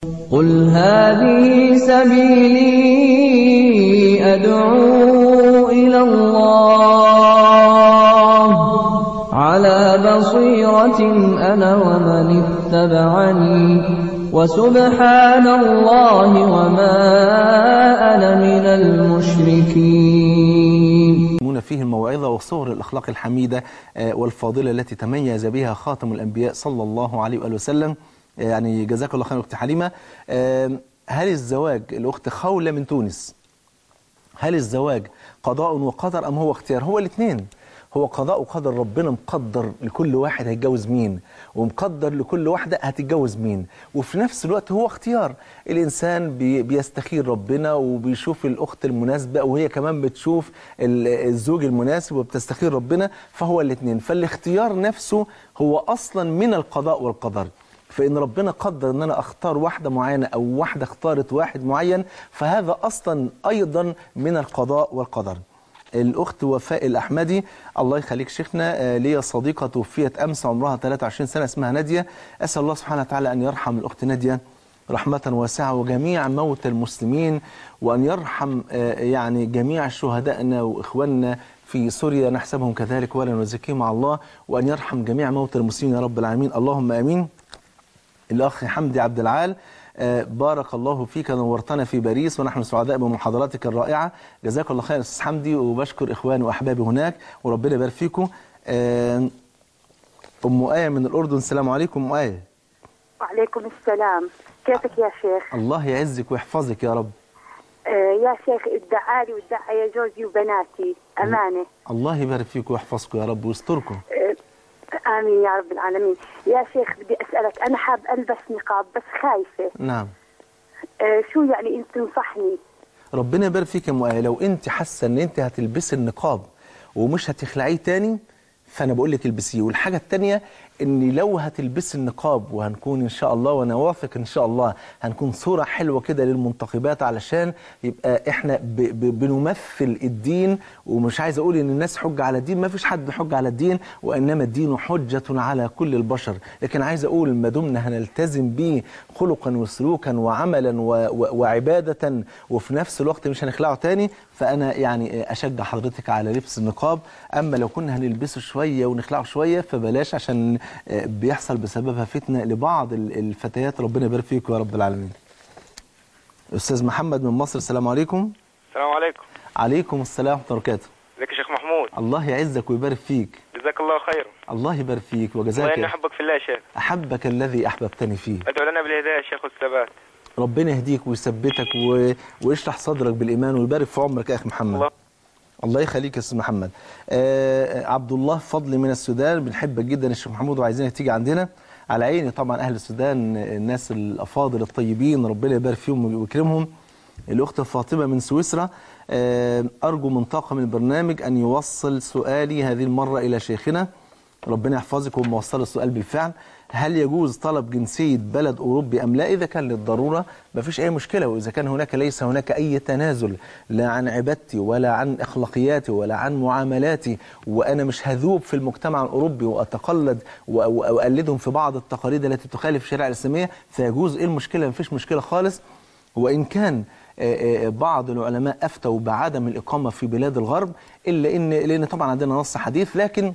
قل هذه سبيلي أدعو إلى الله على بصيرة أنا ومن اتبعني وسبحان الله وما أنا من المشركين يسمون فيه الموعظة وصور الأخلاق الحميدة آه، والفاضلة التي تميز بها خاتم الأنبياء صلى الله عليه وآله وسلم آه، يعني جزاك الله خير أخت حليمة آه، هل الزواج الأخت خولة من تونس هل الزواج قضاء وقدر أم هو اختيار هو الاثنين هو قضاء وقدر ربنا مقدر لكل واحد هيتجوز مين ومقدر لكل واحدة هتتجوز مين وفي نفس الوقت هو اختيار الإنسان بي بيستخير ربنا وبيشوف الأخت المناسبة وهي كمان بتشوف ال- الزوج المناسب وبتستخير ربنا فهو الاثنين فالاختيار نفسه هو أصلا من القضاء والقدر فإن ربنا قدر أن أنا أختار واحدة معينة أو واحدة اختارت واحد معين فهذا أصلا أيضا من القضاء والقدر الأخت وفاء الأحمدي الله يخليك شيخنا آه، ليا صديقة توفيت أمس عمرها 23 سنة اسمها نادية أسأل الله سبحانه وتعالى أن يرحم الأخت نادية رحمة واسعة وجميع موتى المسلمين وأن يرحم آه، يعني جميع شهدائنا وإخواننا في سوريا نحسبهم كذلك ولا نزكيهم مع الله وأن يرحم جميع موتى المسلمين يا رب العالمين اللهم آمين الأخ حمدي عبد العال آه، بارك الله فيك نورتنا في باريس ونحن سعداء بمحاضراتك الرائعة جزاك الله خير يا أستاذ حمدي وبشكر إخواني وأحبابي هناك وربنا يبارك فيكم آه، أم آية من الأردن السلام عليكم أم آية وعليكم السلام كيفك يا شيخ الله يعزك ويحفظك يا رب آه يا شيخ ادعالي وادعى جوزي وبناتي أمانة الله يبارك فيكم ويحفظكم يا رب ويستركم آه آمين يا رب العالمين يا شيخ بدي أسألك أنا حاب ألبس نقاب بس خايفة نعم آه شو يعني أنت تنصحني ربنا يبارك فيك يا ام آية لو انت حاسه ان انت هتلبسي النقاب ومش هتخلعيه تاني فانا بقول لك البسيه والحاجه الثانيه ان لو هتلبسي النقاب وهنكون ان شاء الله وانا واثق ان شاء الله هنكون صوره حلوه كده للمنتخبات علشان يبقى احنا ب ب بنمثل الدين ومش عايز اقول ان الناس حجه على الدين ما فيش حد حجه على الدين وانما الدين حجه على كل البشر لكن عايز اقول ما دمنا هنلتزم بيه خلقا وسلوكا وعملا و و وعباده وفي نفس الوقت مش هنخلعه تاني فانا يعني اشجع حضرتك على لبس النقاب اما لو كنا هنلبسه شويه ونخلعه شويه فبلاش عشان آه، بيحصل بسببها فتنه لبعض ال- الفتيات ربنا يبارك فيكم يا رب العالمين استاذ محمد من مصر السلام عليكم السلام عليكم عليكم السلام ورحمه الله وبركاته ازيك يا شيخ محمود الله يعزك ويبارك فيك جزاك الله خير الله يبارك فيك والله وجزاك اني احبك في الله يا شيخ احبك الذي احببتني فيه ادعو لنا بالهدايه يا شيخ والثبات ربنا يهديك ويثبتك و... ويشرح صدرك بالايمان ويبارك في عمرك يا اخي محمد الله الله يخليك يا استاذ محمد آه عبد الله فضل من السودان بنحبك جدا يا شيخ محمود وعايزينك تيجي عندنا على عيني طبعا اهل السودان الناس الافاضل الطيبين ربنا يبارك فيهم ويكرمهم الاخت فاطمه من سويسرا آه ارجو من طاقم البرنامج ان يوصل سؤالي هذه المره الى شيخنا ربنا يحفظك وهم وصلوا السؤال بالفعل هل يجوز طلب جنسية بلد أوروبي أم لا إذا كان للضرورة ما فيش أي مشكلة وإذا كان هناك ليس هناك أي تنازل لا عن عبادتي ولا عن أخلاقياتي ولا عن معاملاتي وأنا مش هذوب في المجتمع الأوروبي وأتقلد و- و- وأقلدهم في بعض التقاليد التي تخالف الشريعة الإسلامية فيجوز إيه المشكلة ما فيش مشكلة خالص وإن كان آه، آه، بعض العلماء أفتوا بعدم الإقامة في بلاد الغرب إلا إن لأن طبعا عندنا نص حديث لكن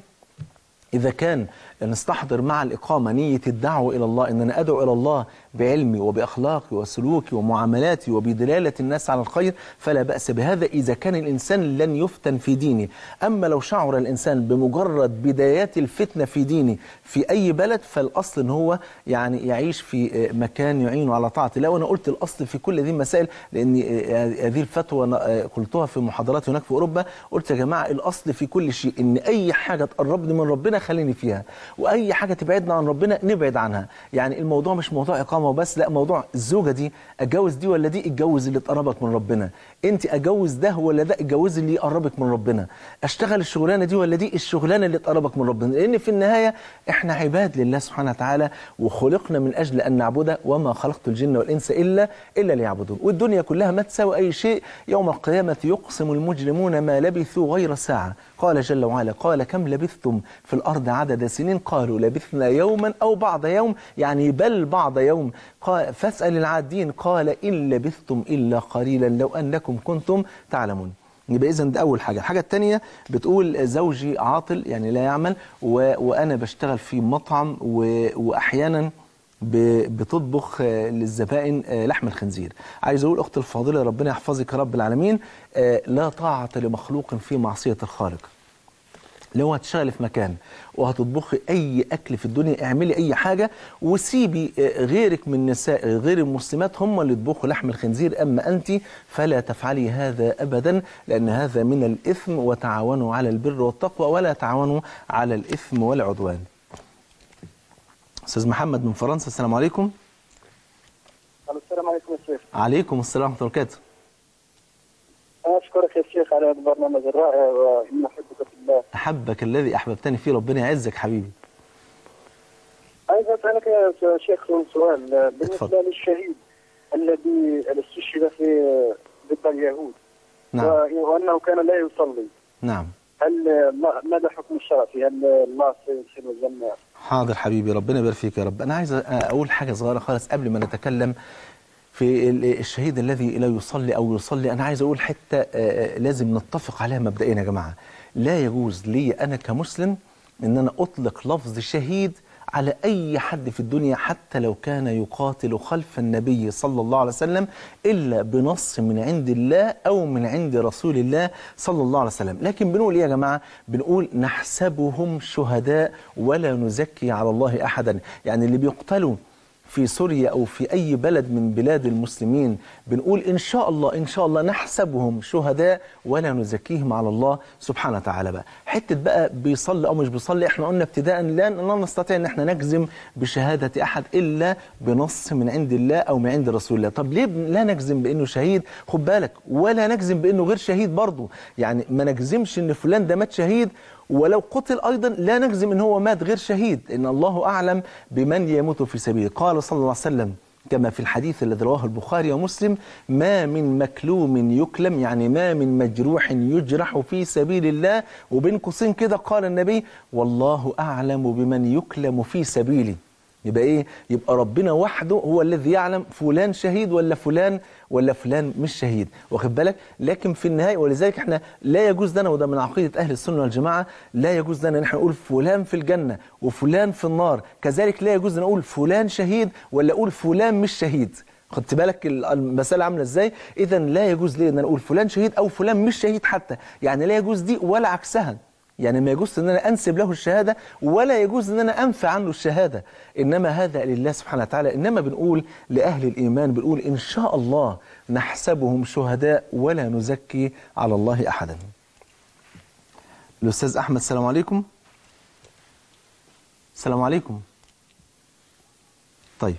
إذا كان نستحضر مع الإقامة نية الدعوة إلى الله إن أنا أدعو إلى الله بعلمي وبأخلاقي وسلوكي ومعاملاتي وبدلالة الناس على الخير فلا بأس بهذا إذا كان الإنسان لن يفتن في دينه أما لو شعر الإنسان بمجرد بدايات الفتنة في دينه في أي بلد فالأصل إن هو يعني يعيش في مكان يعينه على طاعة الله وأنا قلت الأصل في كل هذه المسائل لأن هذه الفتوى أنا قلتها في محاضرات هناك في أوروبا قلت يا جماعة الأصل في كل شيء إن أي حاجة تقربني من ربنا خليني فيها وأي حاجة تبعدنا عن ربنا نبعد عنها يعني الموضوع مش موضوع إقامة وبس لا موضوع الزوجة دي أتجوز دي ولا دي اتجوز اللي تقربك من ربنا أنت أتجوز ده ولا ده اتجوز اللي يقربك من ربنا أشتغل الشغلانة دي ولا دي الشغلانة اللي تقربك من ربنا لأن في النهاية إحنا عباد لله سبحانه وتعالى وخلقنا من أجل أن نعبده وما خلقت الجن والإنس إلا إلا ليعبدون والدنيا كلها ما تساوي أي شيء يوم القيامة يقسم المجرمون ما لبثوا غير ساعة قال جل وعلا قال كم لبثتم في الأرض الأرض عدد سنين قالوا لبثنا يوما أو بعض يوم يعني بل بعض يوم قال فاسأل العادين قال إن لبثتم إلا قليلا لو أنكم كنتم تعلمون يبقى إذا ده أول حاجة الحاجة الثانية بتقول زوجي عاطل يعني لا يعمل و... وأنا بشتغل في مطعم و... وأحيانا ب- بتطبخ آه، للزبائن آه، لحم الخنزير عايز اقول اختي الفاضله ربنا يحفظك يا رب العالمين آه، لا طاعه لمخلوق في معصيه الخالق لو هتشتغلي في مكان وهتطبخي اي اكل في الدنيا اعملي اي حاجه وسيبي آه، غيرك من النساء غير المسلمات هم اللي يطبخوا لحم الخنزير اما انت فلا تفعلي هذا ابدا لان هذا من الاثم وتعاونوا على البر والتقوى ولا تعاونوا على الاثم والعدوان استاذ محمد من فرنسا السلام عليكم السلام عليكم يا شيخ عليكم السلام ورحمه الله وبركاته أشكرك يا شيخ على هذا البرنامج الرائع وإن أحبك في الله احبك الذي احببتني فيه ربنا يعزك حبيبي عايز أسألك يا شيخ سؤال بالنسبة اتفضل. للشهيد الذي استشهد في ضد اليهود نعم و- وأنه كان لا يصلي نعم هل ما- ماذا حكم الشرع فيه؟ هل الله سيدخله الجنة؟ حاضر حبيبي ربنا يبارك فيك يا رب انا عايز اقول حاجه صغيره خالص قبل ما نتكلم في ال- الشهيد الذي لا يصلي او يصلي انا عايز اقول حته آه، آه، لازم نتفق عليها مبدئيا يا جماعه لا يجوز لي انا كمسلم ان انا اطلق لفظ شهيد على اي حد في الدنيا حتى لو كان يقاتل خلف النبي صلى الله عليه وسلم الا بنص من عند الله او من عند رسول الله صلى الله عليه وسلم لكن بنقول ايه يا جماعه بنقول نحسبهم شهداء ولا نزكي على الله احدا يعني اللي بيقتلوا في سوريا او في اي بلد من بلاد المسلمين بنقول ان شاء الله ان شاء الله نحسبهم شهداء ولا نزكيهم على الله سبحانه وتعالى بقى حته بقى بيصلي او مش بيصلي احنا قلنا ابتداء لا لا نستطيع ان احنا نجزم بشهاده احد الا بنص من عند الله او من عند رسول الله طب ليه لا نجزم بانه شهيد خد بالك ولا نجزم بانه غير شهيد برضه يعني ما نجزمش ان فلان ده مات شهيد ولو قتل أيضا لا نجزم أن هو مات غير شهيد إن الله أعلم بمن يموت في سبيله قال صلى الله عليه وسلم كما في الحديث الذي رواه البخاري ومسلم ما من مكلوم يكلم يعني ما من مجروح يجرح في سبيل الله وبين قوسين كده قال النبي والله أعلم بمن يكلم في سبيله يبقى ايه يبقى ربنا وحده هو الذي يعلم فلان شهيد ولا فلان ولا فلان مش شهيد واخد بالك لكن في النهايه ولذلك احنا لا يجوز لنا وده من عقيده اهل السنه والجماعه لا يجوز لنا ان احنا نقول فلان في الجنه وفلان في النار كذلك لا يجوز لنا نقول فلان شهيد ولا اقول فلان مش شهيد خدت بالك ال- المسألة عاملة ازاي اذا لا يجوز لي ان انا اقول فلان شهيد او فلان مش شهيد حتى يعني لا يجوز دي ولا عكسها يعني ما يجوز ان انا انسب له الشهاده ولا يجوز ان انا انفي عنه الشهاده انما هذا لله سبحانه وتعالى انما بنقول لاهل الايمان بنقول ان شاء الله نحسبهم شهداء ولا نزكي على الله احدا الاستاذ احمد السلام عليكم السلام عليكم طيب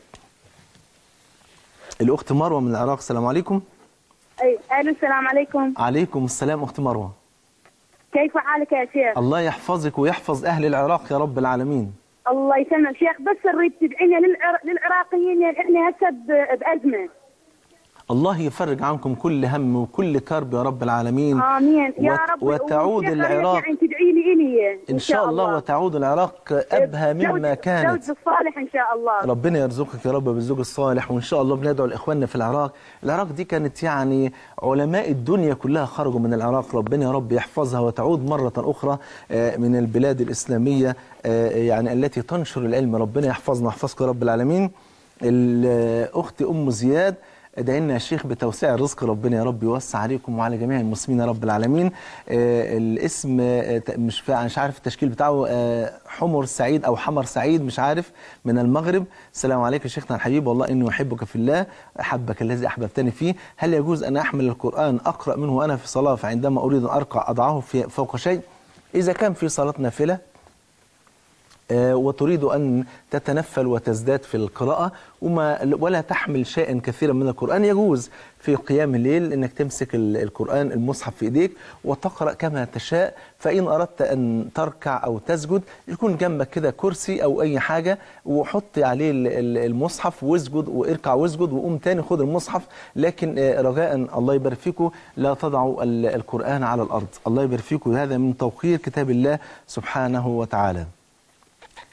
الاخت مروه من العراق السلام عليكم اي الو السلام عليكم عليكم السلام اخت مروه كيف حالك يا شيخ الله يحفظك ويحفظ اهل العراق يا رب العالمين الله يسلمك شيخ بس نريد تدعينا للعر... للعراقيين لان احنا هسه ب- بازمه الله يفرج عنكم كل هم وكل كرب يا رب العالمين امين يا وت- رب وتعود والشيخ العراق يعني تدعي لي الي ان شاء الله وتعود العراق ابهى مما زوج- كانت زوج الصالح ان شاء الله ربنا يرزقك يا رب بالزوج الصالح وان شاء الله بندعو لاخواننا في العراق العراق دي كانت يعني علماء الدنيا كلها خرجوا من العراق ربنا يا رب يحفظها وتعود مرة أخرى آه، من البلاد الإسلامية آه، يعني التي تنشر العلم ربنا يحفظنا ويحفظك يا رب العالمين الأخت أم زياد ادعي لنا يا شيخ بتوسيع الرزق ربنا يا رب يوسع عليكم وعلى جميع المسلمين يا رب العالمين آه الاسم آه ت- مش فا- مش عارف التشكيل بتاعه آه حمر سعيد او حمر سعيد مش عارف من المغرب السلام عليك يا شيخنا الحبيب والله اني احبك في الله احبك الذي احببتني فيه هل يجوز ان احمل القران اقرا منه وانا في صلاه فعندما اريد ان ارقع اضعه في فوق شيء اذا كان في صلاه نافله آه، وتريد أن تتنفل وتزداد في القراءة وما ولا تحمل شيئا كثيرا من القرآن يجوز في قيام الليل أنك تمسك ال- القرآن المصحف في إيديك وتقرأ كما تشاء فإن أردت أن تركع أو تسجد يكون جنبك كده كرسي أو أي حاجة وحط عليه ال- ال- المصحف واسجد واركع واسجد وقوم تاني خد المصحف لكن آه، رجاء الله يبارك فيكم لا تضعوا ال- القرآن على الأرض الله يبارك فيكم هذا من توقير كتاب الله سبحانه وتعالى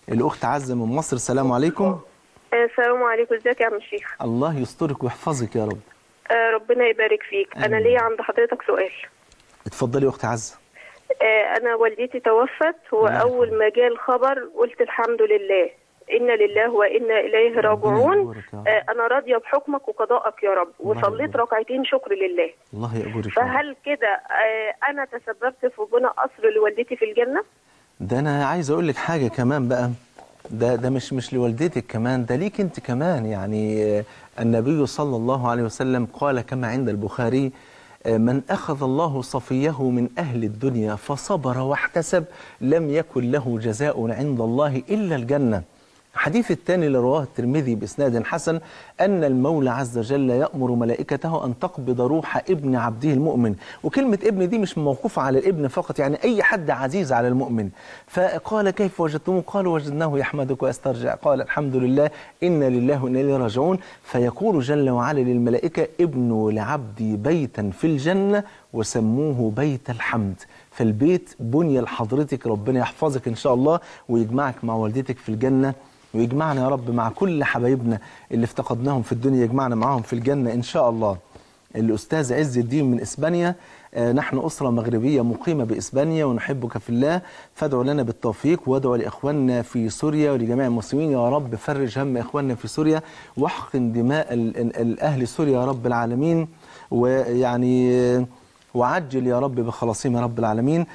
الأخت عزة من مصر السلام عليكم السلام عليكم ازيك يا عم الشيخ الله يسترك ويحفظك يا رب آه، ربنا يبارك فيك انا آمين. ليا عند حضرتك سؤال اتفضلي يا أخت عزة آه، انا والدتي توفت واول ما جاء الخبر قلت الحمد لله انا لله وانا اليه راجعون يبارك يا رب. آه، انا راضيه بحكمك وقضائك يا رب الله وصليت يبارك. ركعتين شكر لله الله يأجرك يا رب. فهل كده آه، انا تسببت في بناء قصر لوالدتي في الجنه ده انا عايز اقول لك حاجه كمان بقى ده ده مش مش لوالدتك كمان ده ليك انت كمان يعني آه، النبي صلى الله عليه وسلم قال كما عند البخاري آه، من اخذ الله صفيه من اهل الدنيا فصبر واحتسب لم يكن له جزاء عند الله الا الجنه الحديث الثاني اللي رواه الترمذي بإسناد حسن أن المولى عز وجل يأمر ملائكته أن تقبض روح ابن عبده المؤمن وكلمة ابن دي مش موقوفة على الابن فقط يعني أي حد عزيز على المؤمن فقال كيف وجدتموه قالوا وجدناه يحمدك ويسترجع قال الحمد لله إن لله وإنا إليه راجعون فيقول جل وعلا للملائكة ابنوا لعبدي بيتا في الجنة وسموه بيت الحمد فالبيت بني لحضرتك ربنا يحفظك إن شاء الله ويجمعك مع والدتك في الجنة ويجمعنا يا رب مع كل حبايبنا اللي افتقدناهم في الدنيا يجمعنا معاهم في الجنة إن شاء الله الأستاذ عز الدين من إسبانيا آه، نحن أسرة مغربية مقيمة بإسبانيا ونحبك في الله فادعوا لنا بالتوفيق وادعوا لإخواننا في سوريا ولجميع المسلمين يا رب فرج هم إخواننا في سوريا واحقن دماء ال- ال- الأهل سوريا يا رب العالمين ويعني آه، وعجل يا رب بخلاصهم يا رب العالمين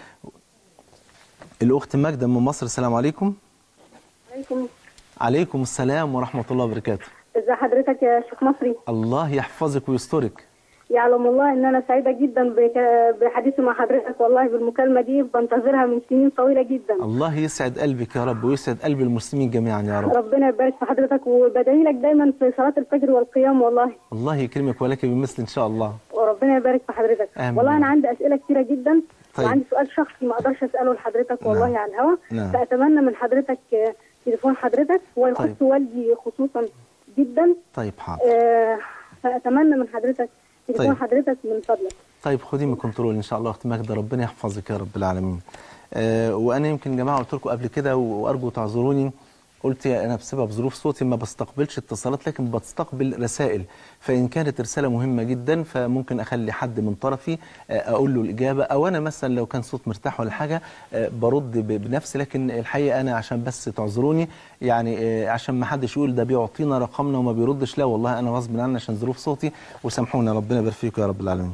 الأخت ماجدة من مصر السلام عليكم عليكم عليكم السلام ورحمة الله وبركاته ازي حضرتك يا شيخ مصري الله يحفظك ويسترك يعلم الله ان انا سعيده جدا بك- بحديثي مع حضرتك والله بالمكالمه دي بنتظرها من سنين طويله جدا الله يسعد قلبك يا رب ويسعد قلب المسلمين جميعا يا رب ربنا يبارك في حضرتك وبدعي لك دايما في صلاه الفجر والقيام والله الله يكرمك ولك بمثل إن شاء الله وربنا يبارك في حضرتك آمين. والله انا عندي اسئله كتيره جدا طيب. وعندي سؤال شخصي ما اقدرش اساله لحضرتك والله نعم. على الهوا نعم. فاتمنى من حضرتك آه، تليفون حضرتك ويخص طيب. والدي خصوصا جدا طيب حاضر آه، فاتمنى من حضرتك تليفون طيب. حضرتك من فضلك طيب خدي من كنترول ان شاء الله اخت ماجده ربنا يحفظك يا رب العالمين آه وانا يمكن يا جماعه قلت لكم قبل كده وارجو تعذروني قلت يا انا بسبب ظروف صوتي ما بستقبلش اتصالات لكن بستقبل رسائل فان كانت رساله مهمه جدا فممكن اخلي حد من طرفي آه، اقول له الاجابه او انا مثلا لو كان صوت مرتاح ولا حاجه آه، برد ب- بنفسي لكن الحقيقه انا عشان بس تعذروني يعني آه، عشان ما حدش يقول ده بيعطينا رقمنا وما بيردش لا والله انا غصب عني عشان ظروف صوتي وسامحونا ربنا يبارك فيكم يا رب العالمين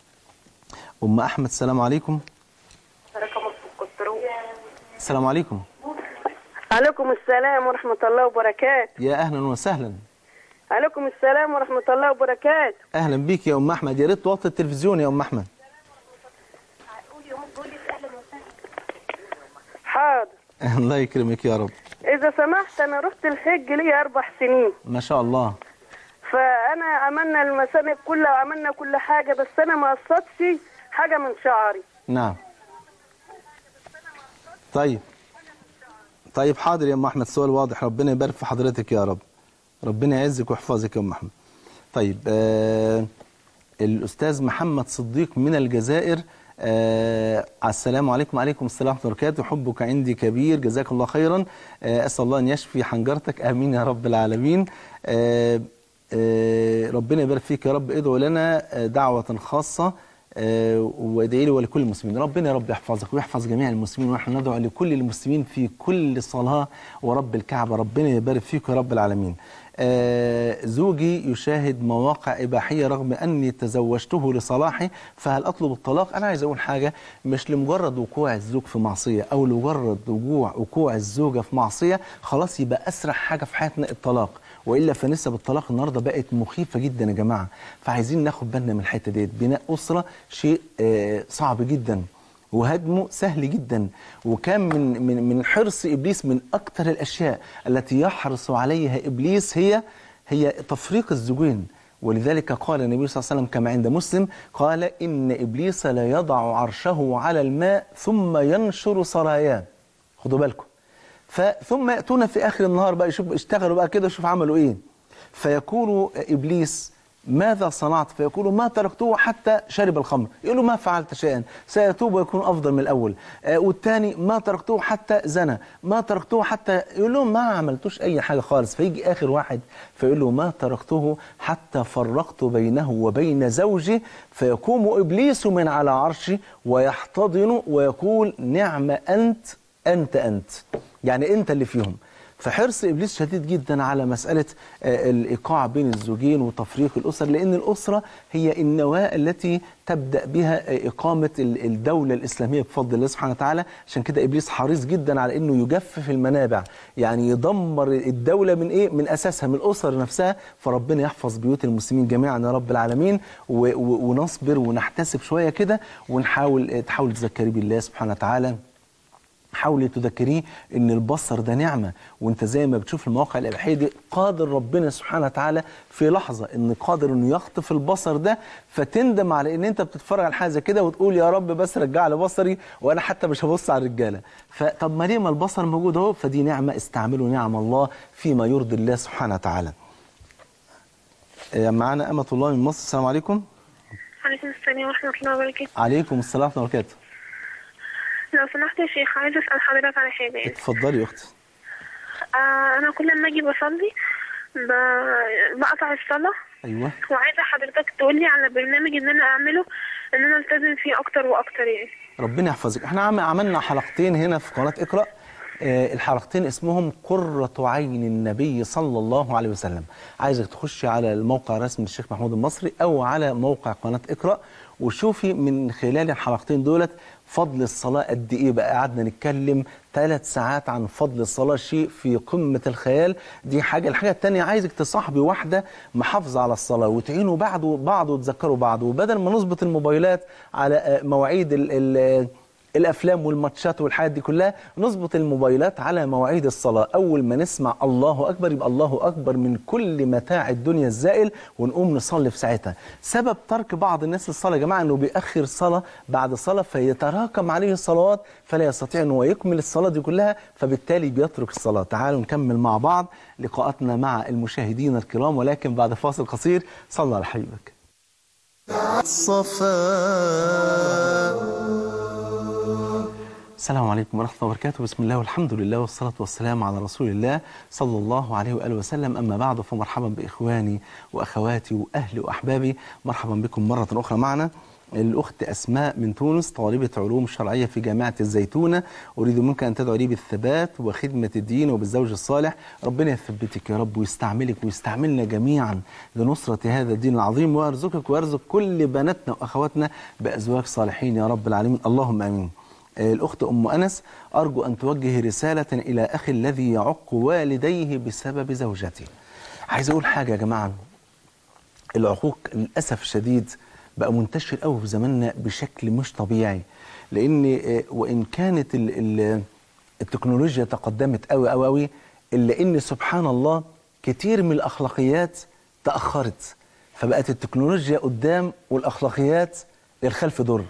ام احمد السلام عليكم السلام عليكم عليكم السلام ورحمه الله وبركاته يا اهلا وسهلا عليكم السلام ورحمه الله وبركاته اهلا بيك يا ام احمد يا ريت توطي التلفزيون يا ام احمد حاضر الله يكرمك يا رب اذا سمحت انا رحت الحج لي اربع سنين ما شاء الله فانا عملنا المسامع كلها وعملنا كل حاجه بس انا ما قصدتش حاجه من شعري نعم طيب طيب حاضر يا ام احمد سؤال واضح ربنا يبارك في حضرتك يا رب ربنا يعزك ويحفظك يا ام احمد طيب آه الاستاذ محمد صديق من الجزائر آه السلام عليكم وعليكم السلام ورحمه الله وبركاته حبك عندي كبير جزاك الله خيرا آه اسال الله ان يشفي حنجرتك امين يا رب العالمين آه آه ربنا يبارك فيك يا رب ادعو لنا آه، دعوه خاصه آه، وادعي لي ولكل المسلمين ربنا يا رب يحفظك ويحفظ جميع المسلمين ونحن ندعو لكل المسلمين في كل صلاة ورب الكعبة ربنا يبارك فيك يا رب العالمين آه، زوجي يشاهد مواقع إباحية رغم أني تزوجته لصلاحي فهل أطلب الطلاق أنا عايز أقول حاجة مش لمجرد وقوع الزوج في معصية أو لمجرد وقوع وقوع الزوجة في معصية خلاص يبقى أسرع حاجة في حياتنا الطلاق والا فنسب الطلاق النهارده بقت مخيفه جدا يا جماعه فعايزين ناخد بالنا من الحته ديت بناء اسره شيء آه، صعب جدا وهدمه سهل جدا وكان من من من حرص ابليس من اكثر الاشياء التي يحرص عليها ابليس هي هي تفريق الزوجين ولذلك قال النبي صلى الله عليه وسلم كما عند مسلم قال ان ابليس لا يضع عرشه على الماء ثم ينشر سراياه خدوا بالكم فثم يأتون في آخر النهار بقى يشوف اشتغلوا بقى كده شوف عملوا إيه فيقول إبليس ماذا صنعت فيقول ما تركته حتى شرب الخمر يقول له ما فعلت شيئا سيتوب ويكون أفضل من الأول آه والثاني ما تركته حتى زنى ما تركته حتى يقول له ما عملتوش أي حاجة خالص فيجي آخر واحد فيقول له ما تركته حتى فرقت بينه وبين زوجه فيقوم إبليس من على عرشه ويحتضن ويقول نعم أنت أنت أنت يعني أنت اللي فيهم فحرص ابليس شديد جدا على مساله آه، الايقاع بين الزوجين وتفريق الاسر لان الاسره هي النواه التي تبدا بها آه، اقامه ال- الدوله الاسلاميه بفضل الله سبحانه وتعالى عشان كده ابليس حريص جدا على انه يجفف المنابع يعني يدمر الدوله من ايه من اساسها من الاسر نفسها فربنا يحفظ بيوت المسلمين جميعا يا رب العالمين و- و- ونصبر ونحتسب شويه كده ونحاول آه، تحاول تذكري بالله سبحانه وتعالى حاولي تذكريه ان البصر ده نعمه وانت زي ما بتشوف المواقع الاباحيه دي قادر ربنا سبحانه وتعالى في لحظه ان قادر انه يخطف البصر ده فتندم على ان انت بتتفرج على حاجه زي كده وتقول يا رب بس رجع لي بصري وانا حتى مش هبص على الرجاله فطب ما ليه ما البصر موجود اهو فدي نعمه استعملوا نعم الله فيما يرضي الله سبحانه وتعالى آه، معانا امه الله من مصر السلام عليكم عليكم السلام ورحمة الله وبركاته عليكم السلام ورحمه الله وبركاته لو سمحت يا شيخ عايزة أسأل حضرتك على حاجة يعني. اتفضلي يا اختي آه أنا كل ما أجي بصلي ب... بقطع الصلاة ايوه وعايزة حضرتك تقولي على برنامج إن أنا أعمله إن أنا ألتزم فيه أكتر وأكتر يعني ربنا يحفظك احنا عم عملنا حلقتين هنا في قناة اقرأ آه، الحلقتين اسمهم قرة عين النبي صلى الله عليه وسلم عايزك تخشي على الموقع الرسمي للشيخ محمود المصري او على موقع قناة اقرأ وشوفي من خلال الحلقتين دولت فضل الصلاة قد ايه بقى قعدنا نتكلم ثلاث ساعات عن فضل الصلاة شيء في قمة الخيال دي حاجة الحاجة التانية عايزك تصاحبي واحدة محافظة على الصلاة وتعينوا بعض بعض وتذكروا بعض وبدل ما نظبط الموبايلات على آه، مواعيد ال ال الافلام والماتشات والحاجات دي كلها نظبط الموبايلات على مواعيد الصلاه اول ما نسمع الله اكبر يبقى الله اكبر من كل متاع الدنيا الزائل ونقوم نصلي في ساعتها سبب ترك بعض الناس الصلاه يا جماعه انه بيأخر صلاه بعد صلاه فيتراكم عليه الصلوات فلا يستطيع ان هو يكمل الصلاه دي كلها فبالتالي بيترك الصلاه تعالوا نكمل مع بعض لقاءاتنا مع المشاهدين الكرام ولكن بعد فاصل قصير صلى على حبيبك السلام عليكم ورحمة الله وبركاته بسم الله والحمد لله والصلاة والسلام على رسول الله صلى الله عليه وآله وسلم أما بعد فمرحبا بإخواني وأخواتي وأهلي وأحبابي مرحبا بكم مرة أخرى معنا الأخت أسماء من تونس طالبة علوم شرعية في جامعة الزيتونة أريد منك أن تدعو لي بالثبات وخدمة الدين وبالزوج الصالح ربنا يثبتك يا رب ويستعملك ويستعملنا جميعا لنصرة هذا الدين العظيم ويرزقك ويرزق كل بناتنا وأخواتنا بأزواج صالحين يا رب العالمين اللهم آمين آه، الأخت أم أنس أرجو أن توجه رسالة إلى أخي الذي يعق والديه بسبب زوجته عايز أقول حاجة يا جماعة العقوق للأسف الشديد بقى منتشر قوي في زماننا بشكل مش طبيعي لأن آه، وإن كانت ال- ال- التكنولوجيا تقدمت قوي قوي قوي إلا إن سبحان الله كتير من الأخلاقيات تأخرت فبقت التكنولوجيا قدام والأخلاقيات للخلف در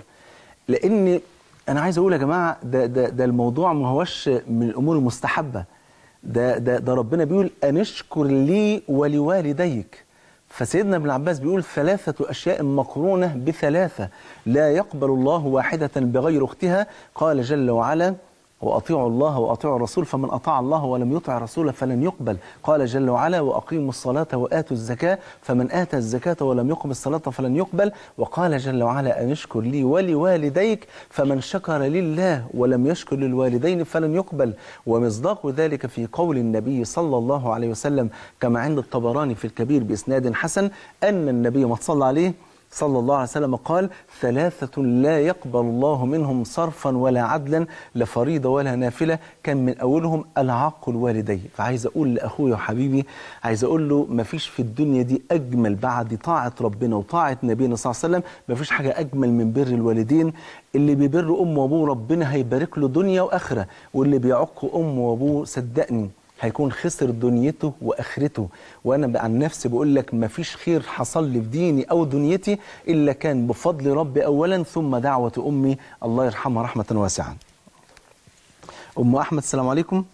لأن أنا عايز أقول يا جماعة ده, ده, ده الموضوع ما هوش من الأمور المستحبة ده, ده, ده ربنا بيقول أن اشكر لي ولوالديك فسيدنا ابن عباس بيقول ثلاثة أشياء مقرونة بثلاثة لا يقبل الله واحدة بغير أختها قال جل وعلا وأطيعوا الله وأطيعوا الرسول فمن أطاع الله ولم يطع الرسول فلن يقبل قال جل وعلا وأقيموا الصلاة وآتوا الزكاة فمن آتى الزكاة ولم يقم الصلاة فلن يقبل وقال جل وعلا أن اشكر لي ولوالديك فمن شكر لله ولم يشكر للوالدين فلن يقبل ومصداق ذلك في قول النبي صلى الله عليه وسلم كما عند الطبراني في الكبير بإسناد حسن أن النبي ما صلى عليه صلى الله عليه وسلم قال ثلاثة لا يقبل الله منهم صرفا ولا عدلا لا فريضة ولا نافلة كان من أولهم العاق الوالدين فعايز أقول لأخويا وحبيبي عايز أقول له مفيش في الدنيا دي أجمل بعد طاعة ربنا وطاعة نبينا صلى الله عليه وسلم مفيش حاجة أجمل من بر الوالدين اللي بيبر أمه وأبوه ربنا هيبارك له دنيا وآخرة واللي بيعق أمه وأبوه صدقني هيكون خسر دنيته واخرته وانا عن نفسي بقول لك مفيش خير حصل لي في ديني او دنيتي الا كان بفضل ربي اولا ثم دعوه امي الله يرحمها رحمه واسعه ام احمد السلام عليكم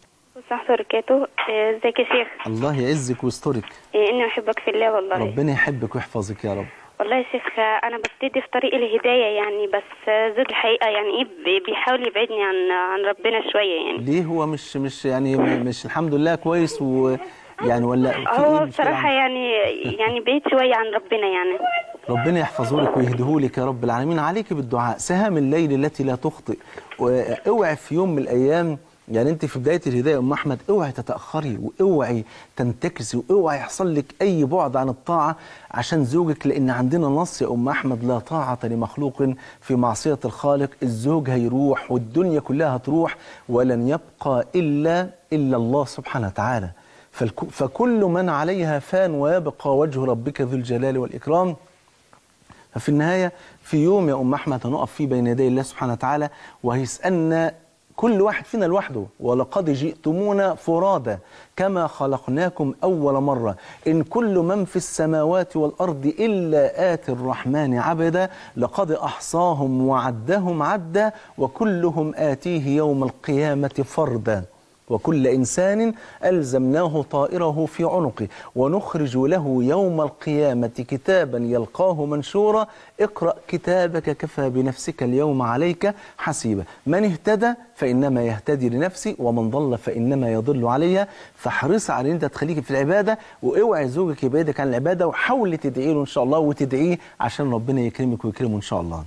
السلام وبركاته آه، ازيك يا شيخ الله يعزك ويسترك آه، اني احبك في الله والله ربنا يحبك ويحفظك يا رب والله يا شيخ آه، انا ببتدي في طريق الهدايه يعني بس آه، زوج الحقيقه يعني ايه بي- بيحاول يبعدني عن عن ربنا شويه يعني ليه هو مش مش يعني م- مش الحمد لله كويس و يعني ولا في ايه هو مشكلة بصراحه عنده؟ يعني يعني بعيد شويه عن ربنا يعني ربنا يحفظه لك ويهديه لك يا رب العالمين عليك بالدعاء سهام الليل التي لا تخطئ واوعي في يوم من الايام يعني انت في بدايه الهدايه يا ام احمد اوعي تتاخري واوعي تنتكسي واوعي يحصل لك اي بعد عن الطاعه عشان زوجك لان عندنا نص يا ام احمد لا طاعه لمخلوق في معصيه الخالق الزوج هيروح والدنيا كلها هتروح ولن يبقى الا الا الله سبحانه وتعالى فالك- فكل من عليها فان ويبقى وجه ربك ذو الجلال والاكرام ففي النهاية في يوم يا أم أحمد هنقف فيه بين يدي الله سبحانه وتعالى وهيسألنا كل واحد فينا لوحده ولقد جئتمونا فرادى كما خلقناكم أول مرة إن كل من في السماوات والأرض إلا آتي الرحمن عبدا لقد أحصاهم وعدهم عدا وكلهم آتيه يوم القيامة فردا وكل إنسان ألزمناه طائره في عنقه ونخرج له يوم القيامة كتابا يلقاه منشورا اقرأ كتابك كفى بنفسك اليوم عليك حسيبا من اهتدى فإنما يهتدي لنفسه ومن ضل فإنما يضل عليها فاحرص على أن أنت تخليك في العبادة واوعي زوجك يبعدك عن العبادة وحاول تدعي له إن شاء الله وتدعيه عشان ربنا يكرمك ويكرمه إن شاء الله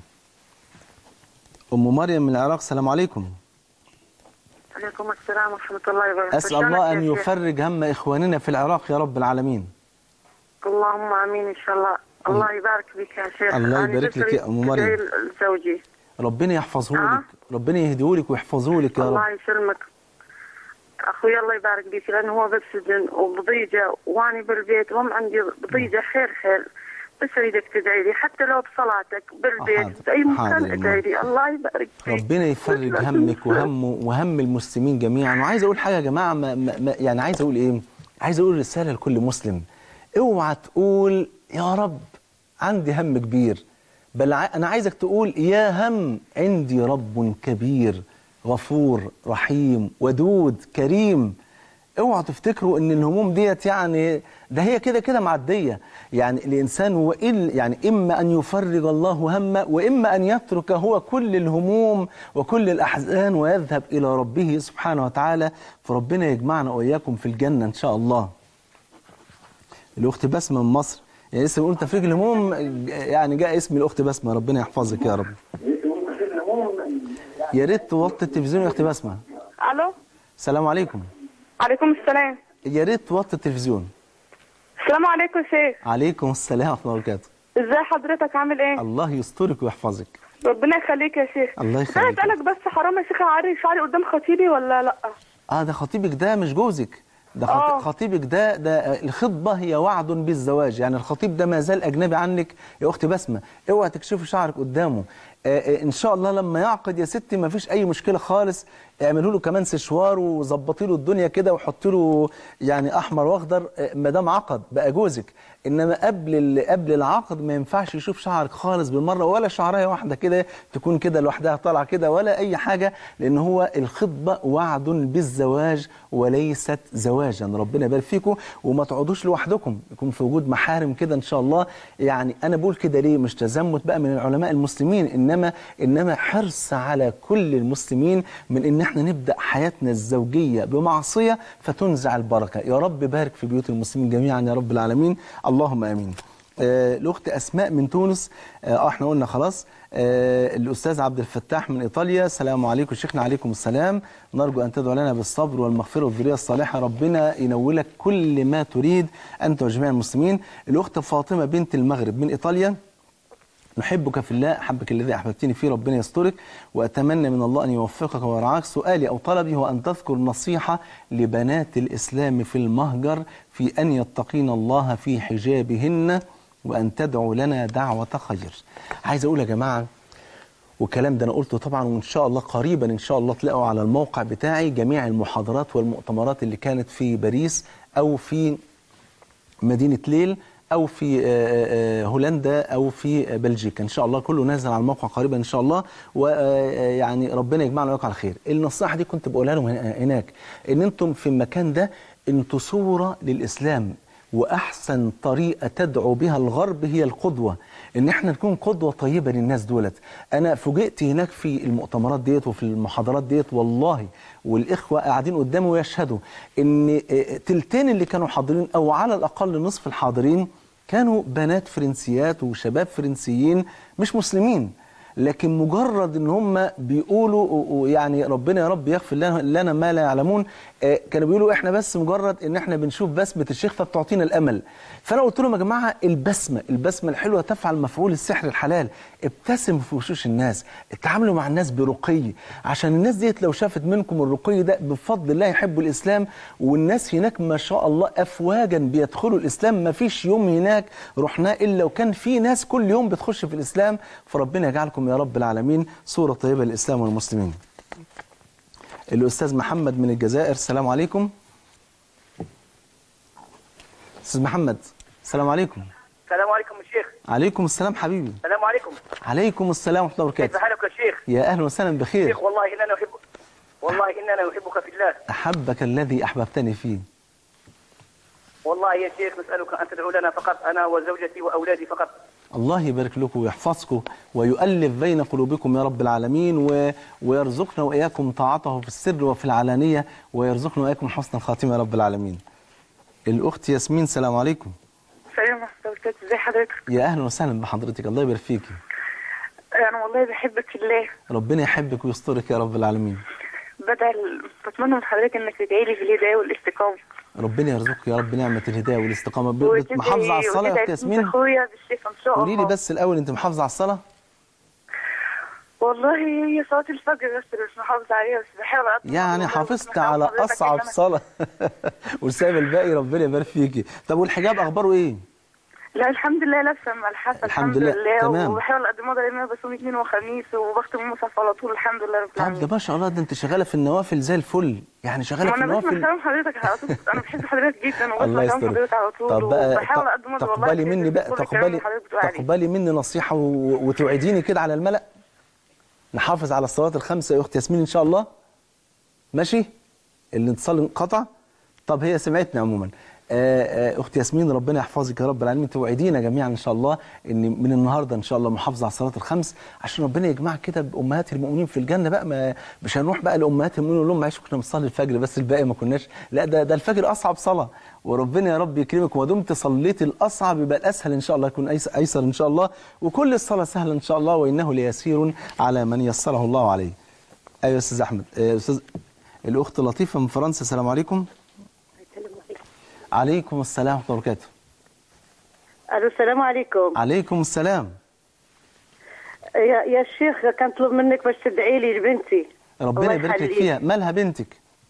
أم مريم من العراق السلام عليكم عليكم السلام ورحمة الله وبركاته أسأل الله أن يفرج هم إخواننا في العراق يا رب العالمين اللهم آمين إن شاء الله الله يبارك بك يا شيخ الله أنا يبارك بس لك يا أم مريم. أدعي لزوجي ربنا يحفظه آه. لك ربنا يهديه لك ويحفظه لك يا رب الله يسلمك أخوي الله يبارك بك لأنه هو بالسجن وبضيجة وأنا بالبيت وهم عندي بضيجة خير خير بس أريدك تدعي لي حتى لو بصلاتك بالبيت حاضر. في أي حاضر مكان يا ادعي لي الله يبارك فيك ربنا يفرج همك وهمه وهم المسلمين جميعا وعايز اقول حاجه يا جماعه ما ما ما يعني عايز اقول ايه عايز اقول رساله لكل مسلم اوعى تقول يا رب عندي هم كبير بل ع- انا عايزك تقول يا هم عندي رب كبير غفور رحيم ودود كريم اوعوا تفتكروا ان الهموم ديت يعني ده هي كده كده معديه يعني الانسان وإن يعني اما ان يفرج الله همه واما ان يترك هو كل الهموم وكل الاحزان ويذهب الى ربه سبحانه وتعالى فربنا يجمعنا واياكم في الجنه ان شاء الله. الاخت بسمه من مصر يعني لسه بنقول تفريج الهموم يعني جاء اسم الاخت بسمه ربنا يحفظك يا رب. يا ريت توطي التلفزيون يا اخت بسمه. الو السلام عليكم. عليكم السلام يا ريت توطي التلفزيون. السلام عليكم شيخ عليكم السلام ورحمه الله وبركاته. ازاي حضرتك عامل ايه الله يسترك ويحفظك. ربنا يخليك يا شيخ الله بس انا يخليك. اسالك بس حرام يا شيخ اعري شعري قدام خطيبي ولا لا اه ده خطيبك ده مش جوزك ده خط- آه. خطيبك ده ده الخطبه هي وعد بالزواج يعني الخطيب ده ما زال اجنبي عنك يا اختي بسمه اوعى تكشفي شعرك قدامه آه آه ان شاء الله لما يعقد يا ستي ما فيش اي مشكله خالص اعملوا له كمان سشوار وظبطي له الدنيا كده وحطي له يعني احمر واخضر آه ما دام عقد بقى جوزك انما قبل ال- قبل العقد ما ينفعش يشوف شعرك خالص بالمره ولا شعرايه واحده كده تكون كده لوحدها طالعه كده ولا اي حاجه لان هو الخطبه وعد بالزواج وليست زواجا ربنا يبارك فيكم وما تقعدوش لوحدكم يكون في وجود محارم كده ان شاء الله يعني انا بقول كده ليه مش تزمت بقى من العلماء المسلمين انما انما حرص على كل المسلمين من ان احنا نبدا حياتنا الزوجيه بمعصيه فتنزع البركه يا رب بارك في بيوت المسلمين جميعا يا رب العالمين اللهم امين آه، الاخت اسماء من تونس اه آه، احنا قلنا خلاص آه الاستاذ عبد الفتاح من ايطاليا السلام عليكم شيخنا عليكم السلام نرجو ان تدعو لنا بالصبر والمغفره والذريه الصالحه ربنا ينولك كل ما تريد انت وجميع المسلمين الاخت فاطمه بنت المغرب من ايطاليا نحبك في الله أحبك الذي أحببتني فيه ربنا يسترك وأتمنى من الله أن يوفقك ويرعاك سؤالي أو طلبي هو أن تذكر نصيحة لبنات الإسلام في المهجر في أن يتقين الله في حجابهن وأن تدعو لنا دعوة خير عايز أقول يا جماعة والكلام ده أنا قلته طبعا وإن شاء الله قريبا إن شاء الله تلاقوا على الموقع بتاعي جميع المحاضرات والمؤتمرات اللي كانت في باريس أو في مدينة ليل او في آه، آه، هولندا او في بلجيكا ان شاء الله كله نازل على الموقع قريبا ان شاء الله ويعني ربنا يجمعنا وياكم على خير النصيحه دي كنت بقولها لهم هنا- هناك ان انتم في المكان ده انتوا صوره للاسلام واحسن طريقه تدعو بها الغرب هي القدوه ان احنا نكون قدوه طيبه للناس دولت انا فوجئت هناك في المؤتمرات ديت وفي المحاضرات ديت والله والاخوه قاعدين قدامي ويشهدوا ان آه، تلتين اللي كانوا حاضرين او على الاقل نصف الحاضرين كانوا بنات فرنسيات وشباب فرنسيين مش مسلمين لكن مجرد ان هم بيقولوا و- و- يعني ربنا يا رب يغفر لنا لنا ما لا يعلمون آه، كانوا بيقولوا احنا بس مجرد ان احنا بنشوف بسمه الشيخ فبتعطينا الامل فانا قلت لهم يا جماعه البسمه البسمه الحلوه تفعل مفعول السحر الحلال ابتسموا في وشوش الناس اتعاملوا مع الناس برقي عشان الناس ديت لو شافت منكم الرقي ده بفضل الله يحبوا الاسلام والناس هناك ما شاء الله افواجا بيدخلوا الاسلام ما فيش يوم هناك رحنا الا وكان في ناس كل يوم بتخش في الاسلام فربنا يجعلكم يا رب العالمين صوره طيبه للاسلام والمسلمين الاستاذ محمد من الجزائر السلام عليكم استاذ محمد السلام عليكم السلام عليكم يا شيخ عليكم السلام حبيبي السلام عليكم عليكم السلام ورحمه الله كيف وبركاته حالك يا شيخ يا اهلا وسهلا بخير شيخ والله اننا نحب والله اننا نحبك في الله احبك الذي احببتني فيه والله يا شيخ نسالك ان تدعو لنا فقط انا وزوجتي واولادي فقط الله يبارك لكم ويحفظكم ويؤلف بين قلوبكم يا رب العالمين و... ويرزقنا واياكم طاعته في السر وفي العلانيه ويرزقنا واياكم حسن الخاتمه يا رب العالمين. الاخت ياسمين السلام عليكم. السلام ورحمة الله وبركاته ازي حضرتك يا اهلا وسهلا بحضرتك الله يبارك فيكي. انا والله بحبك في الله ربنا يحبك ويسترك يا رب العالمين. بدل بتمنى من حضرتك انك تدعي لي في الهدايه والاستقامه ربنا يرزقك يا رب نعمه الهدايه والاستقامه ب- وتدعي- محافظه على الصلاه يا وتدعي اخت لبنت ياسمين؟ اخويا بالشفاء ان شاء الله قولي لي بس الاول انت محافظه على الصلاه؟ والله هي صلاه الفجر بس اللي مش محافظه عليها بس بحاول أقدم يعني والله حافظت بسمع على حضرتك اصعب إن أنا- صلاه وسايب الباقي ربنا يبارك فيكي. طب والحجاب اخباره ايه؟ لا الحمد لله لابسه ملحفه الحمد الحمد, لله. لله, تمام. وبحاول قد ما اقدر ان انا بصوم اثنين وخميس وبختم المصحف على طول الحمد لله رب طب ده العالمين ما شاء الله ده انت شغاله في النوافل زي الفل يعني شغاله ما في انا بسمع النوافل كلام حضرتك على طول انا بحب حضرتك جدا الله وبسمع كلام يستر حضرتك على طول طب بقى وبحاول ت- قد ما اقدر والله تقبلي ألتزم مني بقى بكل الكلام تقبلي اللي حضرتك بتقول عليه. تقبلي مني نصيحه و- وتوعديني كده على الملأ نحافظ على الصلوات الخمسه يا اخت ياسمين ان شاء الله ماشي الاتصال انقطع طب هي سمعتني عموما آه، آه، اخت ياسمين ربنا يحفظك يا رب العالمين توعدينا جميعا ان شاء الله ان من النهارده ان شاء الله محافظه على الصلاه الخمس عشان ربنا يجمعك كده بامهات المؤمنين في الجنه بقى ما مش هنروح بقى لامهات المؤمنين نقول لهم معلش كنا بنصلي الفجر بس الباقي ما كناش لا ده ده الفجر اصعب صلاه وربنا يا رب يكرمك وما دمت صليت الاصعب يبقى الاسهل ان شاء الله يكون أيس- ايسر ان شاء الله وكل الصلاه سهله ان شاء الله وانه ليسير على من يسره الله عليه. ايوه يا استاذ احمد آه، استاذ الاخت لطيفه من فرنسا السلام عليكم. عليكم السلام ورحمه الله وبركاته. الو السلام عليكم عليكم السلام يا يا شيخ كنطلب منك باش تدعي لي لبنتي ربنا الله يبارك لك يخليك. فيها مالها بنتك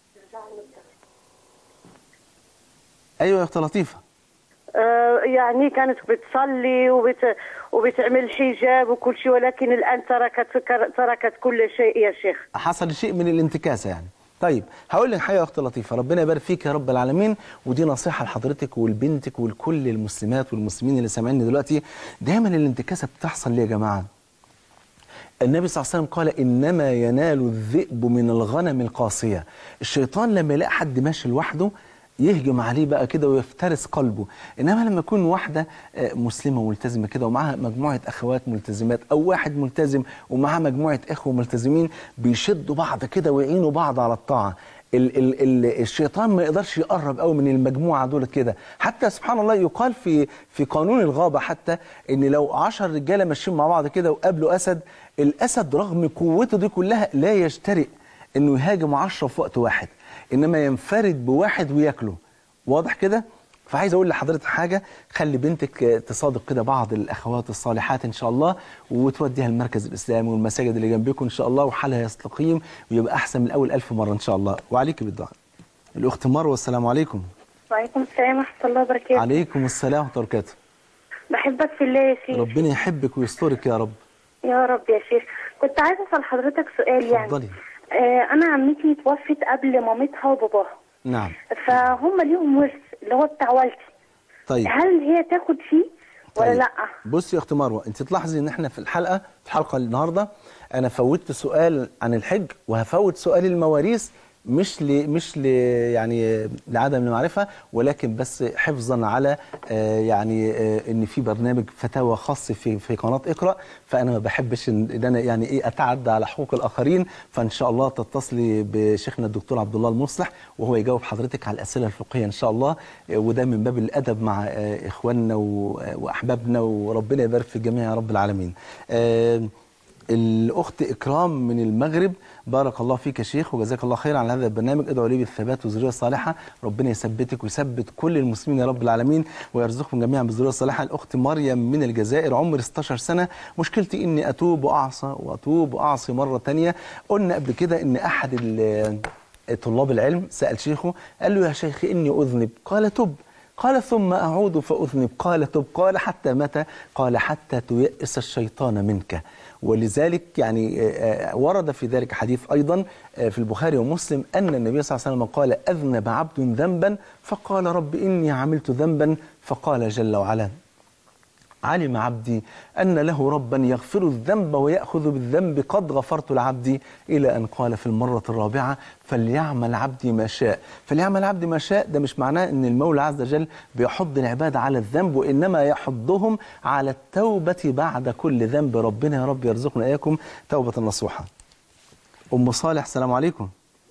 ايوه يا اخت لطيفه آه يعني كانت بتصلي وبت وبتعمل الحجاب وكل شيء ولكن الان تركت تركت كل شيء يا شيخ حصل شيء من الانتكاسه يعني طيب هقول لك حاجه يا اخت لطيفه ربنا يبارك فيك يا رب العالمين ودي نصيحه لحضرتك ولبنتك ولكل المسلمات والمسلمين اللي سامعيني دلوقتي دايما الانتكاسه بتحصل ليه يا جماعه النبي صلى الله عليه وسلم قال إنما ينال الذئب من الغنم القاسية الشيطان لما يلاقي حد ماشي لوحده يهجم عليه بقى كده ويفترس قلبه انما لما يكون واحده آه، مسلمه ملتزمه كده ومعاها مجموعه اخوات ملتزمات او واحد ملتزم ومعاه مجموعه اخوه ملتزمين بيشدوا بعض كده ويعينوا بعض على الطاعه ال ال ال الشيطان ما يقدرش يقرب قوي من المجموعه دول كده حتى سبحان الله يقال في في قانون الغابه حتى ان لو عشر رجاله ماشيين مع بعض كده وقابلوا اسد الاسد رغم قوته دي كلها لا يجترئ انه يهاجم عشرة في وقت واحد انما ينفرد بواحد وياكله واضح كده فعايز اقول لحضرتك حاجه خلي بنتك آه، تصادق كده بعض الاخوات الصالحات ان شاء الله وتوديها المركز الاسلامي والمساجد اللي جنبكم ان شاء الله وحالها يستقيم ويبقى احسن من الاول ألف مره ان شاء الله وعليك بالدعاء الاخت مروه السلام عليكم وعليكم السلام ورحمه الله وبركاته عليكم السلام ورحمه الله وبركاته بحبك في الله يا شيخ ربنا يحبك ويسترك يا رب يا رب يا شيخ كنت عايزه اسال حضرتك سؤال يعني اتفضلي آه انا عمتي توفت قبل مامتها وباباها نعم فهم ليهم ورث اللي هو بتاع والدي طيب. هل هي تاخد فيه ولا طيب. لا بصي يا اخت مروه انت تلاحظي ان احنا في الحلقه في الحلقه النهارده انا فوتت سؤال عن الحج وهفوت سؤال المواريث مش ل مش ل يعني لعدم المعرفه ولكن بس حفظا على آه يعني آه ان في برنامج فتاوى خاص في في قناه اقرا فانا ما بحبش ان إن انا يعني ايه اتعدى على حقوق الاخرين فان شاء الله تتصلي بشيخنا الدكتور عبد الله المصلح وهو يجاوب حضرتك على الاسئله الفقهيه ان شاء الله آه وده من باب الادب مع آه اخواننا و- واحبابنا وربنا يبارك في الجميع يا رب العالمين. آه الأخت إكرام من المغرب بارك الله فيك يا شيخ وجزاك الله خير على هذا البرنامج ادعوا لي بالثبات والذرية الصالحة ربنا يثبتك ويثبت كل المسلمين يا رب العالمين ويرزقكم جميعا بالذرية الصالحة الأخت مريم من الجزائر عمر 16 سنة مشكلتي إني أتوب وأعصى وأتوب وأعصي مرة تانية قلنا قبل كده إن أحد ال- طلاب العلم سأل شيخه قال له يا شيخ إني أذنب قال تب قال ثم أعود فأذنب قال تب قال حتى متى قال حتى تيأس الشيطان منك ولذلك يعني آه، آه، ورد في ذلك حديث أيضا آه، في البخاري ومسلم أن النبي صلى الله عليه وسلم قال أذنب عبد ذنبا فقال رب إني عملت ذنبا فقال جل وعلا علم عبدي أن له ربا يغفر الذنب ويأخذ بالذنب قد غفرت لعبدي إلى أن قال في المرة الرابعة فليعمل عبدي ما شاء فليعمل عبدي ما شاء ده مش معناه أن المولى عز وجل بيحض العباد على الذنب وإنما يحضهم على التوبة بعد كل ذنب ربنا يا رب يرزقنا إياكم توبة نصوحة أم صالح السلام عليكم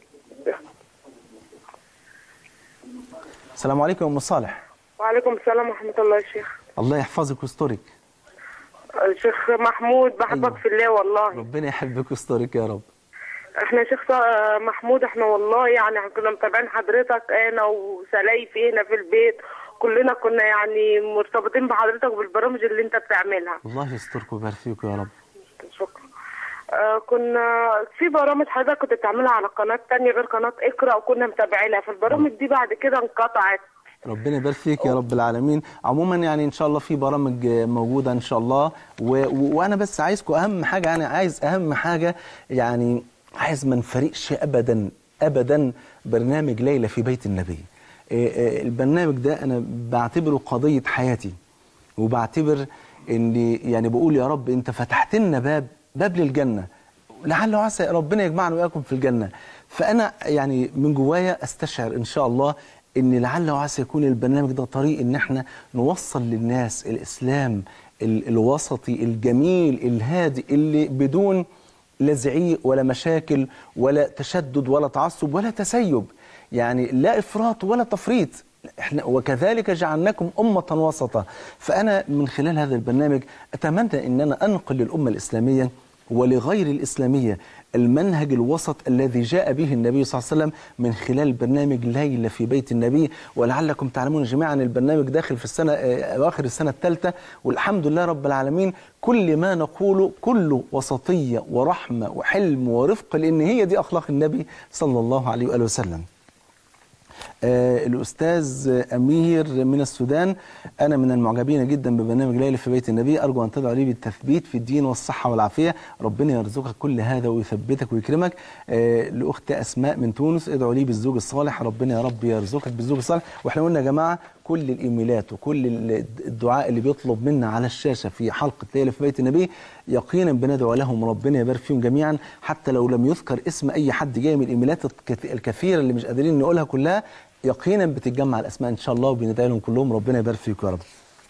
السلام عليكم يا أم صالح وعليكم السلام ورحمة الله يا شيخ الله يحفظك ويسترك الشيخ محمود بحبك في الله والله ربنا يحبك ويسترك يا رب احنا يا شيخ ص- محمود احنا والله يعني كنا متابعين حضرتك انا وسلايفي هنا في البيت كلنا كنا يعني مرتبطين بحضرتك وبالبرامج اللي انت بتعملها الله يسترك ويبارك فيك يا رب شكرا آه كنا في برامج حضرتك كنت بتعملها على قناة تانية غير قناة اقرا وكنا متابعينها فالبرامج دي بعد كده انقطعت ربنا يبارك فيك يا رب العالمين عموما يعني ان شاء الله في برامج موجوده ان شاء الله و... و... وانا بس عايزكم اهم حاجه انا عايز اهم حاجه يعني عايز ما نفرقش ابدا ابدا برنامج ليله في بيت النبي إيه إيه البرنامج ده انا بعتبره قضيه حياتي وبعتبر اني يعني بقول يا رب انت فتحت لنا باب باب للجنه لعل وعسى ربنا يجمعنا واياكم في الجنه فانا يعني من جوايا استشعر ان شاء الله ان لعل وعسى يكون البرنامج ده طريق ان احنا نوصل للناس الاسلام ال- الوسطي الجميل الهادي اللي بدون لا زعيق ولا مشاكل ولا تشدد ولا تعصب ولا تسيب يعني لا افراط ولا تفريط احنا وكذلك جعلناكم أمة وسطا فأنا من خلال هذا البرنامج أتمنى أن أنا أنقل للأمة الإسلامية ولغير الإسلامية المنهج الوسط الذي جاء به النبي صلى الله عليه وسلم من خلال برنامج ليلة في بيت النبي ولعلكم تعلمون جميعا البرنامج داخل في السنة آه، أواخر السنة الثالثة والحمد لله رب العالمين كل ما نقوله كله وسطية ورحمة وحلم ورفق لأن هي دي أخلاق النبي صلى الله عليه وآله وسلم آه، الأستاذ أمير من السودان أنا من المعجبين جدا ببرنامج ليلة في بيت النبي أرجو أن تدعو لي بالتثبيت في الدين والصحة والعافية ربنا يرزقك كل هذا ويثبتك ويكرمك آه، لأخت أسماء من تونس ادعوا لي بالزوج الصالح ربنا يا رب يرزقك بالزوج الصالح وإحنا قلنا يا جماعة كل الإيميلات وكل ال- الدعاء اللي بيطلب منا على الشاشة في حلقة ليلة في بيت النبي يقينا بندعو لهم ربنا يبارك فيهم جميعا حتى لو لم يذكر اسم أي حد جاي من الإيميلات الكث- الكثيرة اللي مش قادرين نقولها كلها يقينا بتتجمع الاسماء ان شاء الله وبندعي لهم كلهم ربنا يبارك فيكم يا رب.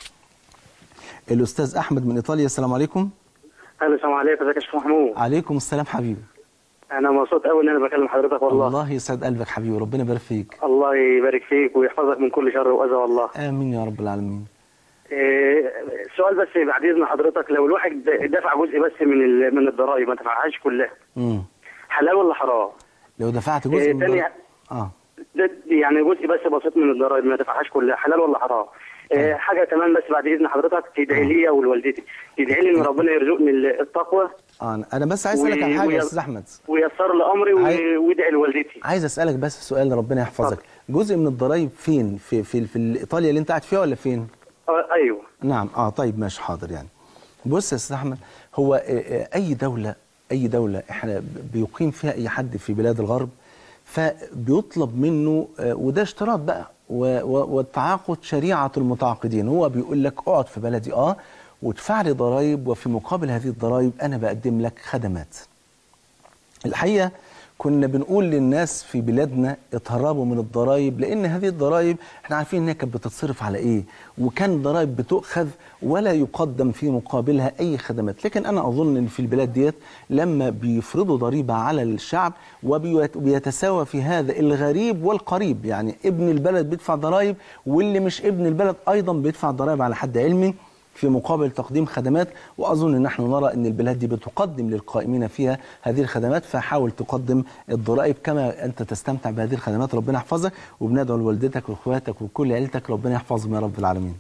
الاستاذ احمد من ايطاليا السلام عليكم. الو السلام عليكم ازيك يا شيخ محمود عليكم السلام حبيبي. انا مبسوط قوي ان انا بكلم حضرتك والله الله يسعد قلبك حبيبي ربنا يبارك فيك. الله يبارك فيك ويحفظك من كل شر واذى والله امين يا رب العالمين. إيه، السؤال بس بعد اذن حضرتك لو الواحد دفع جزء بس من ال- من الضرائب ما دفعهاش كلها امم حلال ولا حرام؟ لو دفعت إيه، جزء من تاني الضرائب- اه ده يعني جزء بس بسيط من الضرائب ما دفعهاش كلها حلال ولا حرام؟ إيه، حاجه كمان بس بعد اذن حضرتك تدعي لي ولوالدتي تدعي لي ان ربنا يرزقني ال- التقوى آه، انا بس عايز اسالك على و- حاجه يا ويا- استاذ احمد. ويسر لي امري و- عاي- وادعي لوالدتي عايز اسالك بس سؤال ربنا يحفظك. جزء من الضرايب فين؟ في في في ايطاليا اللي انت قاعد فيها ولا فين؟ آه، ايوه نعم اه طيب ماشي حاضر يعني بص يا استاذ احمد هو آه، آه، اي دوله اي دوله احنا ب- بيقيم فيها اي حد في بلاد الغرب فبيطلب منه آه، وده اشتراط بقى و- و- والتعاقد شريعة المتعاقدين هو بيقول لك اقعد في بلدي اه وادفع لي ضرائب وفي مقابل هذه الضرائب أنا بقدم لك خدمات الحقيقة كنا بنقول للناس في بلادنا اتهربوا من الضرائب لان هذه الضرائب احنا عارفين انها كانت بتتصرف على ايه وكان ضرائب بتؤخذ ولا يقدم في مقابلها اي خدمات لكن انا اظن ان في البلاد ديت لما بيفرضوا ضريبه على الشعب وبيتساوى في هذا الغريب والقريب يعني ابن البلد بيدفع ضرائب واللي مش ابن البلد ايضا بيدفع ضرائب على حد علمي في مقابل تقديم خدمات واظن ان نحن نرى ان البلاد دي بتقدم للقائمين فيها هذه الخدمات فحاول تقدم الضرائب كما انت تستمتع بهذه الخدمات ربنا يحفظك وبندعو لوالدتك واخواتك وكل عيلتك ربنا يحفظهم يا رب العالمين.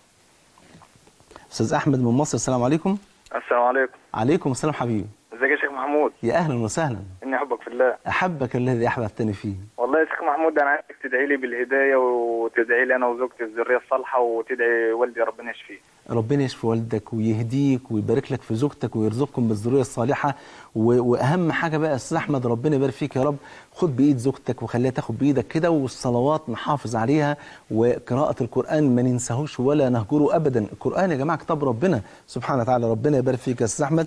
استاذ احمد من مصر السلام عليكم. السلام عليكم عليكم السلام حبيبي. ازيك يا شيخ محمود يا اهلا وسهلا. اني احبك في الله احبك الذي احببتني فيه. والله يا شيخ محمود انا عايزك تدعي لي بالهدايه وتدعي لي انا وزوجتي الذريه الصالحه وتدعي والدي ربنا يشفيه ربنا يشفي والدك ويهديك ويبارك لك في زوجتك ويرزقكم بالذريه الصالحه و... واهم حاجه بقى يا استاذ احمد ربنا يبارك فيك يا رب خد بايد زوجتك وخليها تاخد بايدك كده والصلوات نحافظ عليها وقراءه القران ما ننساهوش ولا نهجره ابدا القران يا جماعه كتاب ربنا سبحانه وتعالى ربنا يبارك فيك يا استاذ احمد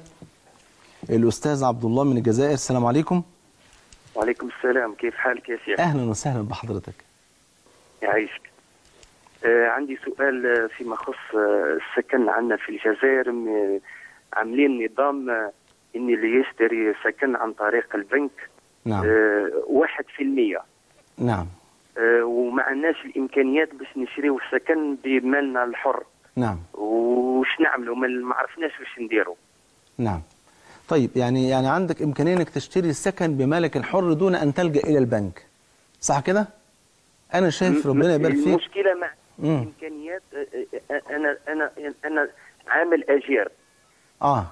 الاستاذ عبد الله من الجزائر السلام عليكم وعليكم السلام كيف حالك يا شيخ اهلا وسهلا بحضرتك يعيشك آه عندي سؤال آه، فيما يخص آه، السكن عندنا في الجزائر م- عاملين نظام آه، ان اللي يشتري سكن عن طريق البنك نعم آه، واحد في المية نعم آه، وما عندناش الامكانيات باش نشريو السكن بمالنا الحر نعم وش نعملوا ما ما عرفناش واش نديروا نعم طيب يعني يعني عندك امكانيه انك تشتري السكن بمالك الحر دون ان تلجا الى البنك صح كده انا شايف م- ربنا يبارك فيك المشكله مع مم. الامكانيات آه، آه، آه، انا انا انا عامل اجير اه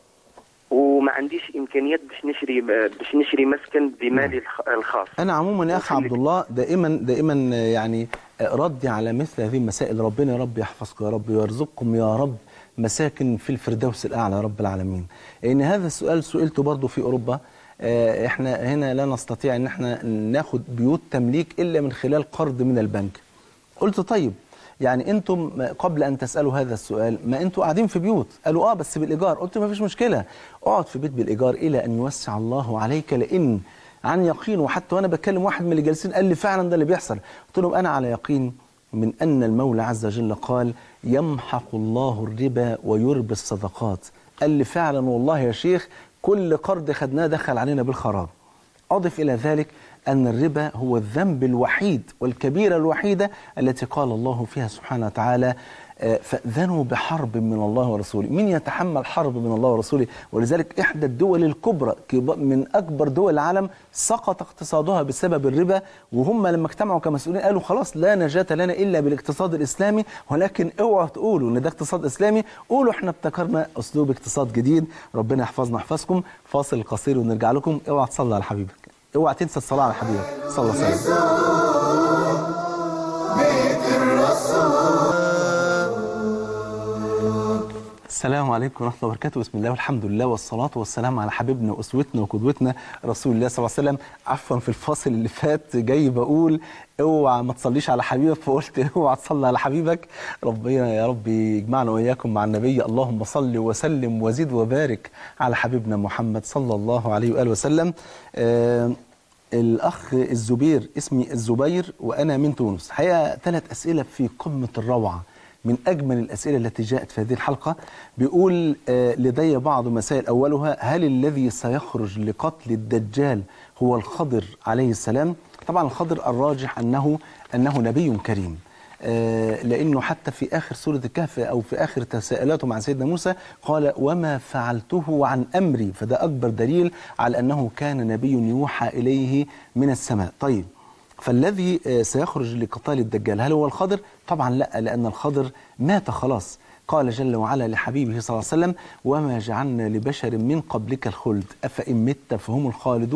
وما عنديش امكانيات باش نشري باش نشري مسكن بمالي الخ- الخاص انا عموما يا اخ عبد الله دائما دائما يعني ردي على مثل هذه المسائل ربنا يا رب يحفظكم يا رب ويرزقكم يا رب مساكن في الفردوس الاعلى يا رب العالمين ان هذا السؤال سئلته برضه في اوروبا آه، احنا هنا لا نستطيع ان احنا ناخد بيوت تمليك الا من خلال قرض من البنك قلت طيب يعني انتم قبل ان تسالوا هذا السؤال ما انتم قاعدين في بيوت قالوا اه بس بالايجار قلت ما فيش مشكله اقعد في بيت بالايجار الى ان يوسع الله عليك لان عن يقين وحتى وانا بكلم واحد من اللي جالسين قال لي فعلا ده اللي بيحصل قلت لهم انا على يقين من ان المولى عز وجل قال يمحق الله الربا ويربي الصدقات قال لي فعلا والله يا شيخ كل قرض خدناه دخل علينا بالخراب أضف إلى ذلك أن الربا هو الذنب الوحيد والكبيرة الوحيدة التي قال الله فيها سبحانه وتعالى آه، فأذنوا بحرب من الله ورسوله من يتحمل حرب من الله ورسوله ولذلك إحدى الدول الكبرى كب- من أكبر دول العالم سقط اقتصادها بسبب الربا وهم لما اجتمعوا كمسؤولين قالوا خلاص لا نجاة لنا إلا بالاقتصاد الإسلامي ولكن اوعوا تقولوا إن ده اقتصاد إسلامي قولوا احنا ابتكرنا أسلوب اقتصاد جديد ربنا يحفظنا يحفظكم فاصل قصير ونرجع لكم اوعى تصلي على حبيبك اوعى تنسى الصلاة على حبيبك صلى الله عليه وسلم السلام عليكم ورحمة الله وبركاته بسم الله والحمد لله والصلاة والسلام على حبيبنا وأسوتنا وقدوتنا رسول الله صلى الله عليه وسلم عفوا في الفاصل اللي فات جاي بقول اوعى ما تصليش على حبيبك فقلت اوعى تصلي على حبيبك ربنا يا رب يجمعنا وإياكم مع النبي اللهم صل وسلم وزد وبارك على حبيبنا محمد صلى الله عليه وآله وسلم آه الأخ الزبير اسمي الزبير وأنا من تونس حقيقة ثلاث أسئلة في قمة الروعة من أجمل الأسئلة التي جاءت في هذه الحلقة بيقول آه، لدي بعض مسائل أولها هل الذي سيخرج لقتل الدجال هو الخضر عليه السلام طبعا الخضر الراجح أنه أنه نبي كريم آه، لأنه حتى في آخر سورة الكهف أو في آخر تساؤلاته مع سيدنا موسى قال وما فعلته عن أمري فده أكبر دليل على أنه كان نبي يوحى إليه من السماء طيب فالذي آه، سيخرج لقتال الدجال هل هو الخضر؟ طبعا لا لأن الخضر مات خلاص قال جل وعلا لحبيبه صلى الله عليه وسلم وما جعلنا لبشر من قبلك الخلد أفإن مت فهم الخالدون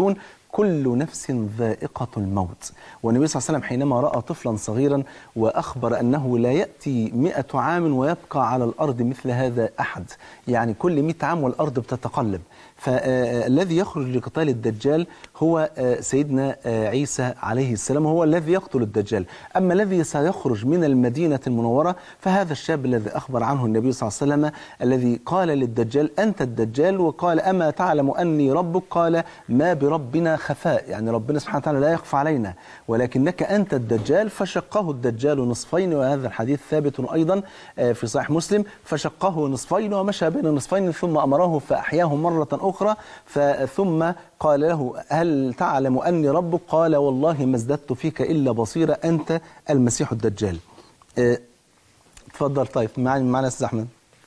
كل نفس ذائقة الموت والنبي صلى الله عليه وسلم حينما رأى طفلا صغيرا وأخبر أنه لا يأتي مئة عام ويبقى على الأرض مثل هذا أحد يعني كل مئة عام والأرض بتتقلب فالذي يخرج لقتال الدجال هو آه، سيدنا آه، عيسى عليه السلام هو الذي يقتل الدجال أما الذي سيخرج من المدينة المنورة فهذا الشاب الذي أخبر عنه النبي صلى الله عليه وسلم الذي قال للدجال أنت الدجال وقال أما تعلم أني ربك قال ما بربنا خفاء يعني ربنا سبحانه وتعالى لا يخفى علينا ولكنك أنت الدجال فشقه الدجال نصفين وهذا الحديث ثابت أيضا آه، في صحيح مسلم فشقه نصفين ومشى بين النصفين ثم أمره فأحياه مرة أخرى فثم قال له هل تعلم أني ربك قال والله ما ازددت فيك إلا بصيرة أنت المسيح الدجال آه، اتفضل طيب معنا معنا أستاذ أحمد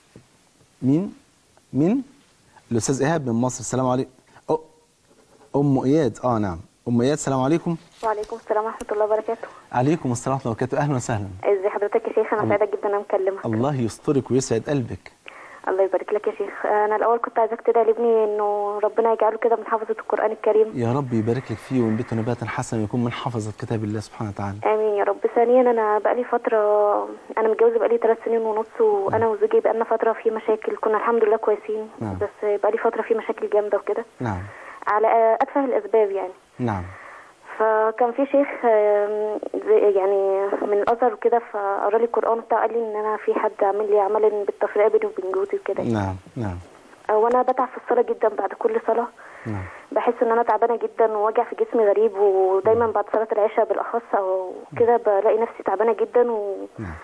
مين مين الأستاذ إيهاب من مصر السلام عليكم أو- أم إياد آه نعم أم إياد السلام عليكم وعليكم السلام ورحمة الله وبركاته عليكم السلام ورحمة الله وبركاته أهلا وسهلا ازي حضرتك يا شيخ انا سعيدة جدا انا مكلمك الله يسترك ويسعد قلبك الله يبارك لك يا شيخ انا الاول كنت عايزاك تدعي لابني انه ربنا يجعله كده من حافظة القرآن الكريم يا رب يبارك لك فيه وينبته نباتا حسنا ويكون من حفظة كتاب الله سبحانه وتعالى امين يا رب ثانيا انا بقالي فترة انا متجوزة بقالي ثلاث سنين ونص وانا وزوجي بقالنا فترة في مشاكل كنا الحمد لله كويسين نعم. بس بقالي فترة في مشاكل جامدة وكده نعم على اتفه الاسباب يعني نعم فكان في شيخ آم، زي- يعني من الازهر وكده فقرا لي القران وبتاع قال لي ان انا في حد عامل لي عمل بالتفرقه بيني وبين جوزي وكده نعم نعم وانا بتعب في الصلاه جدا بعد كل صلاه نعم بحس ان انا تعبانه جدا ووجع في جسمي غريب ودايما بعد صلاه العشاء بالاخص او كده بلاقي نفسي تعبانه جدا و... نعم.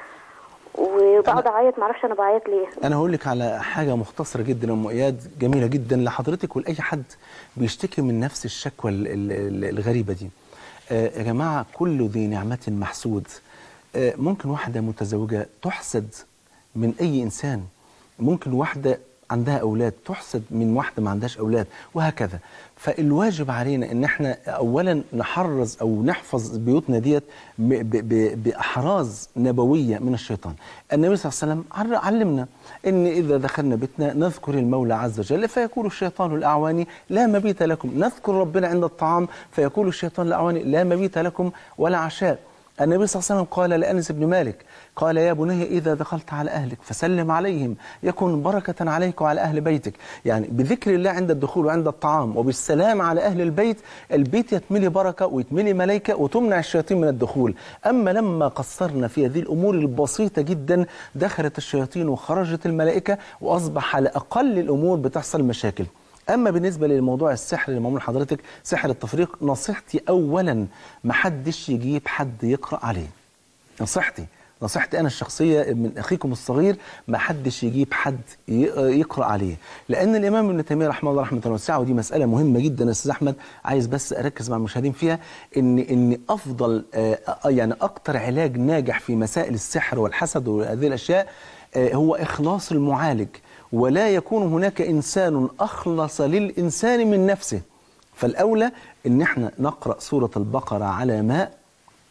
وبقعد اعيط معرفش انا بعيط ليه أنا هقول لك على حاجة مختصرة جدا يا أم إياد جميلة جدا لحضرتك ولأي حد بيشتكي من نفس الشكوى ال- ال- ال- الغريبة دي آه، يا جماعة كل ذي نعمة محسود آه، ممكن واحدة متزوجة تحسد من أي إنسان ممكن واحدة عندها أولاد تحسد من واحدة ما عندهاش أولاد وهكذا فالواجب علينا ان احنا اولا نحرز او نحفظ بيوتنا ديت ب- ب- ب- باحراز نبويه من الشيطان. النبي صلى الله عليه وسلم عر- علمنا ان اذا دخلنا بيتنا نذكر المولى عز وجل فيقول الشيطان الاعواني لا مبيت لكم، نذكر ربنا عند الطعام فيقول الشيطان الاعواني لا مبيت لكم ولا عشاء. النبي صلى الله عليه وسلم قال لأنس بن مالك قال يا بني إذا دخلت على أهلك فسلم عليهم يكون بركة عليك وعلى أهل بيتك يعني بذكر الله عند الدخول وعند الطعام وبالسلام على أهل البيت البيت يتملي بركة ويتملي ملائكة وتمنع الشياطين من الدخول أما لما قصرنا في هذه الأمور البسيطة جدا دخلت الشياطين وخرجت الملائكة وأصبح على أقل الأمور بتحصل مشاكل اما بالنسبه للموضوع السحر اللي معمول لحضرتك سحر التفريق نصيحتي اولا ما حدش يجيب حد يقرا عليه نصيحتي نصيحتي انا الشخصيه من اخيكم الصغير ما حدش يجيب حد ي- يقرا عليه لان الامام ابن تيميه رحمه الله رحمه واسعه ودي مساله مهمه جدا يا استاذ احمد عايز بس اركز مع المشاهدين فيها ان ان افضل آه، آه، يعني اكتر علاج ناجح في مسائل السحر والحسد وهذه الاشياء آه، هو اخلاص المعالج ولا يكون هناك انسان اخلص للانسان من نفسه فالاولى ان احنا نقرا سوره البقره على ماء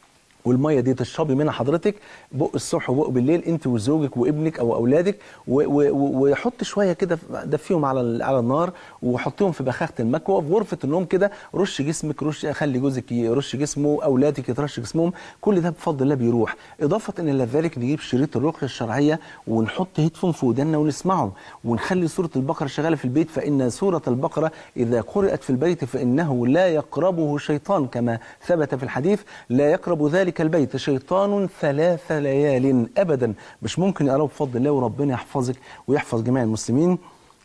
والميه دي تشربي منها حضرتك بق الصبح وبق بالليل انت وزوجك وابنك او اولادك و- و- و- وحط شويه كده دفيهم على ال- على النار وحطيهم في بخاخه المكوى في غرفه النوم كده رش جسمك رش خلي جوزك يرش جسمه اولادك يترش جسمهم كل ده بفضل الله بيروح اضافه ان الى ذلك نجيب شريط الرقيه الشرعيه ونحط هيدفون في ودنا ونسمعه ونخلي سوره البقره شغاله في البيت فان سوره البقره اذا قرات في البيت فانه لا يقربه شيطان كما ثبت في الحديث لا يقرب ذلك البيت شيطان ثلاث ليال ابدا مش ممكن يقرب بفضل الله وربنا يحفظك ويحفظ جميع المسلمين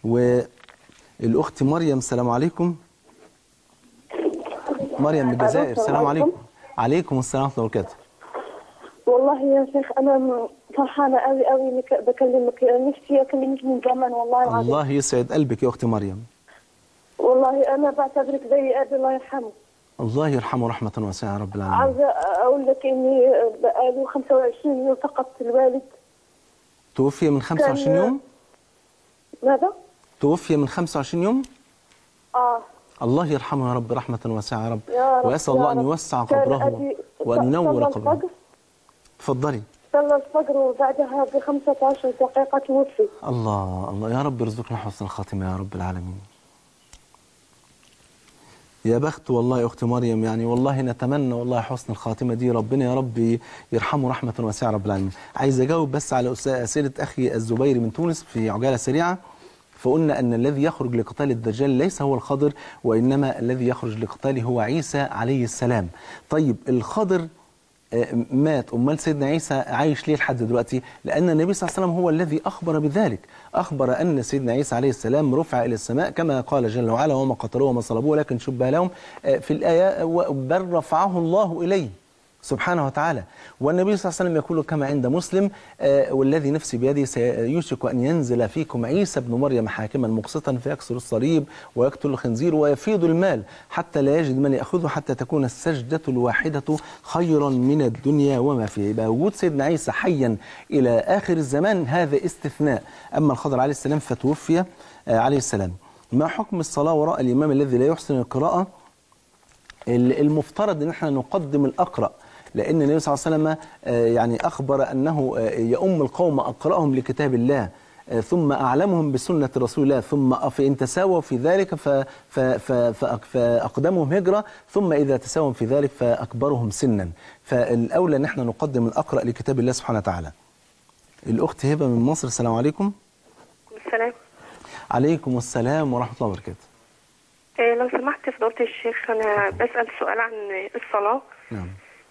والاخت مريم السلام عليكم مريم من الجزائر السلام عليكم عليكم السلام ورحمه الله وبركاته والله يا شيخ انا م- فرحانه قوي قوي انك بكلمك نفسي اكلمك من زمن والله العظيم الله يسعد قلبك يا اختي مريم والله انا بعتبرك زي ابي الله يرحمه الله يرحمه رحمه واسعه يا رب العالمين عاوزه اقول لك اني بقاله 25 يوم فقدت الوالد توفي من 25 كان- يوم ماذا؟ توفي من 25 يوم اه الله يرحمه يا رب رحمة واسعة يا رب يا رب وأسأل يا الله أن رب. يوسع كان قبره أبي وأن ينور صلى قبره الفجر اتفضلي صلى الفجر وبعدها ب 15 دقيقة توفي الله الله يا رب يرزقنا حسن الخاتمة يا رب العالمين يا بخت والله يا اختي مريم يعني والله نتمنى والله حسن الخاتمه دي ربنا يا رب يرحمه رحمه واسعه رب العالمين عايز اجاوب بس على أس- اسئله اخي الزبيري من تونس في عجاله سريعه فقلنا ان الذي يخرج لقتال الدجال ليس هو الخضر وانما الذي يخرج لقتاله هو عيسى عليه السلام طيب الخضر آه، مات امال سيدنا عيسى عايش ليه لحد دلوقتي لان النبي صلى الله عليه وسلم هو الذي اخبر بذلك اخبر ان سيدنا عيسى عليه السلام رفع الى السماء كما قال جل وعلا وما قتلوه وما صلبوه ولكن شبه لهم آه، في الايه و- بل رفعه الله اليه سبحانه وتعالى والنبي صلى الله عليه وسلم يقول كما عند مسلم آه، والذي نفسي بيده سيوشك أن ينزل فيكم عيسى بن مريم حاكما مقسطا فيكسر الصليب ويقتل الخنزير ويفيض المال حتى لا يجد من يأخذه حتى تكون السجدة الواحدة خيرا من الدنيا وما فيها يبقى وجود سيدنا عيسى حيا إلى آخر الزمان هذا استثناء أما الخضر عليه السلام فتوفي آه، عليه السلام ما حكم الصلاة وراء الإمام الذي لا يحسن القراءة ال- المفترض ان احنا نقدم الاقرا لان النبي صلى الله عليه وسلم آه، يعني اخبر انه آه، يؤم القوم اقراهم لكتاب الله آه، ثم اعلمهم بسنه رسول الله ثم فان تساووا في ذلك ف ف ف فأق- فاقدمهم هجره ثم اذا تساووا في ذلك فاكبرهم سنا فالاولى ان احنا نقدم الاقرا لكتاب الله سبحانه وتعالى الاخت هبه من مصر السلام عليكم السلام عليكم السلام ورحمه الله وبركاته إيه لو سمحت فضيلة الشيخ أنا بسأل سؤال عن الصلاة نعم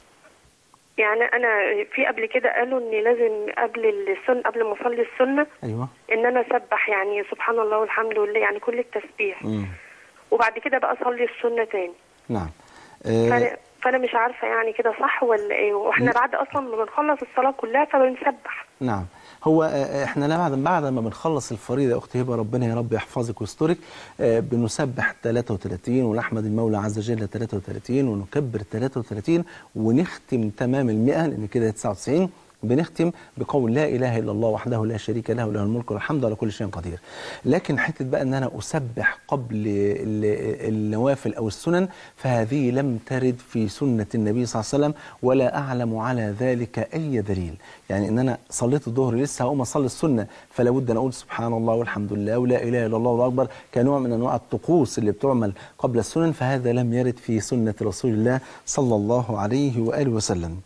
يعني أنا في قبل كده قالوا إني لازم قبل السنة قبل ما أصلي السنة ايوه إن أنا أسبح يعني سبحان الله والحمد لله يعني كل التسبيح مم. وبعد كده بقى أصلي السنة تاني نعم آه، فأنا, فأنا مش عارفة يعني كده صح ولا إيه وإحنا لا. بعد أصلا ما بنخلص الصلاة كلها فبنسبح نعم هو آه، احنا لا بعد بعد ما بنخلص الفريضه يا اختي هبه ربنا يا رب يحفظك ويسترك آه، بنسبح 33 ونحمد المولى عز وجل 33 ونكبر 33 ونختم تمام المئة لان كده 99 بنختم بقول لا اله الا الله وحده لا شريك له له الملك والحمد على كل شيء قدير لكن حته بقى ان انا اسبح قبل ال- النوافل او السنن فهذه لم ترد في سنه النبي صلى الله عليه وسلم ولا اعلم على ذلك اي دليل يعني ان انا صليت الظهر لسه هقوم اصلي السنه فلا بد ان اقول سبحان الله والحمد لله ولا اله الا الله والله اكبر كنوع من انواع الطقوس اللي بتعمل قبل السنن فهذا لم يرد في سنه رسول الله صلى الله عليه واله وسلم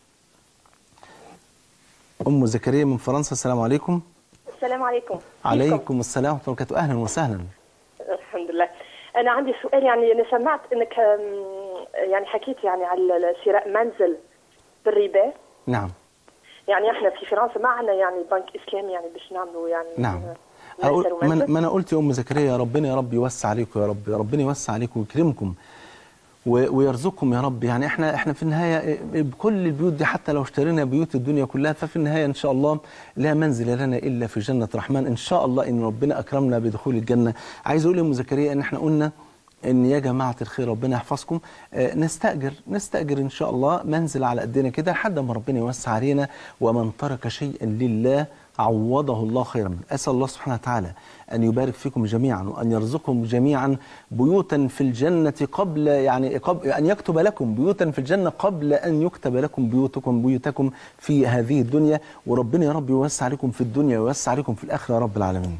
ام زكريا من فرنسا السلام عليكم السلام عليكم عليكم السلام ورحمه الله وبركاته اهلا وسهلا الحمد لله انا عندي سؤال يعني انا سمعت انك أم، يعني حكيت يعني على شراء منزل بالربا نعم يعني احنا في فرنسا ما عندنا يعني بنك اسلامي يعني باش نعملوا يعني نعم نشتروا أقول ما منزل. أنا- ما انا قلت يا ام زكريا يا ربنا يا رب يوسع عليكم يا رب ربنا يوسع عليكم ويكرمكم و- ويرزقكم يا رب يعني احنا احنا في النهايه بكل البيوت دي حتى لو اشترينا بيوت الدنيا كلها ففي النهايه ان شاء الله لا منزل لنا الا في جنه الرحمن ان شاء الله ان ربنا اكرمنا بدخول الجنه عايز اقول يا ام زكريا ان احنا قلنا ان يا جماعه الخير ربنا يحفظكم آه، نستاجر نستاجر ان شاء الله منزل على قدنا كده لحد ما ربنا يوسع علينا ومن ترك شيئا لله عوضه الله خيرا منه أسأل الله سبحانه وتعالى أن يبارك فيكم جميعا وأن يرزقكم جميعا بيوتا في الجنة قبل يعني قبل أن يكتب لكم بيوتا في الجنة قبل أن يكتب لكم بيوتكم بيوتكم في هذه الدنيا وربنا يا رب يوسع عليكم في الدنيا ويوسع عليكم في الآخرة يا رب العالمين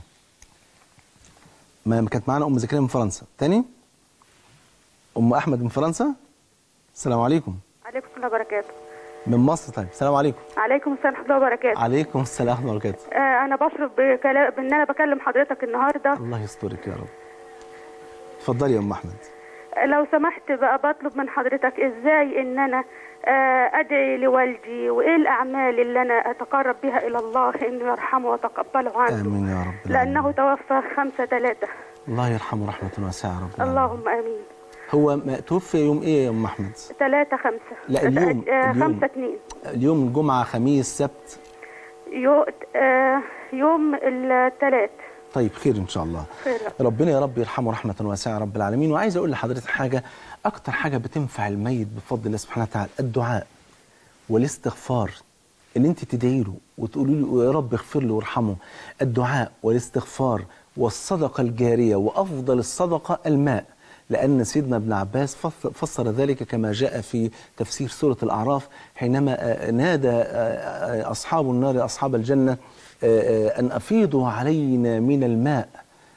ما كانت معانا أم زكريا من فرنسا تاني أم أحمد من فرنسا السلام عليكم عليكم السلام وبركاته من مصر طيب السلام عليكم عليكم السلام ورحمه الله وبركاته عليكم السلام ورحمة الله وبركاته آه انا بشرف بكلام بان انا بكلم حضرتك النهارده الله يسترك يا رب اتفضلي يا ام احمد آه، لو سمحت بقى بطلب من حضرتك ازاي ان انا آه ادعي لوالدي وايه الاعمال اللي انا اتقرب بها الى الله انه يرحمه وتقبله عنه امين يا رب لانه توفى خمسة ثلاثة الله يرحمه رحمة واسعة يا رب اللهم امين هو ما توفي يوم ايه يا ام احمد ثلاثة خمسة لا، اليوم- آه اليوم. خمسة اتنين اليوم الجمعة خميس سبت يو آه يوم الثلاث طيب خير ان شاء الله خير ربنا يا رب يرحمه رحمة واسعة يا رب العالمين وعايز اقول لحضرتك حاجة اكتر حاجة بتنفع الميت بفضل الله سبحانه وتعالى الدعاء والاستغفار ان انت تدعي له وتقولي له يا رب اغفر له وارحمه الدعاء والاستغفار والصدقة الجارية وافضل الصدقة الماء لأن سيدنا ابن عباس فص- فسر ذلك كما جاء في تفسير سورة الأعراف حينما آه، نادى آه، آه، أصحاب النار أصحاب الجنة آه، آه، أن أفيضوا علينا من الماء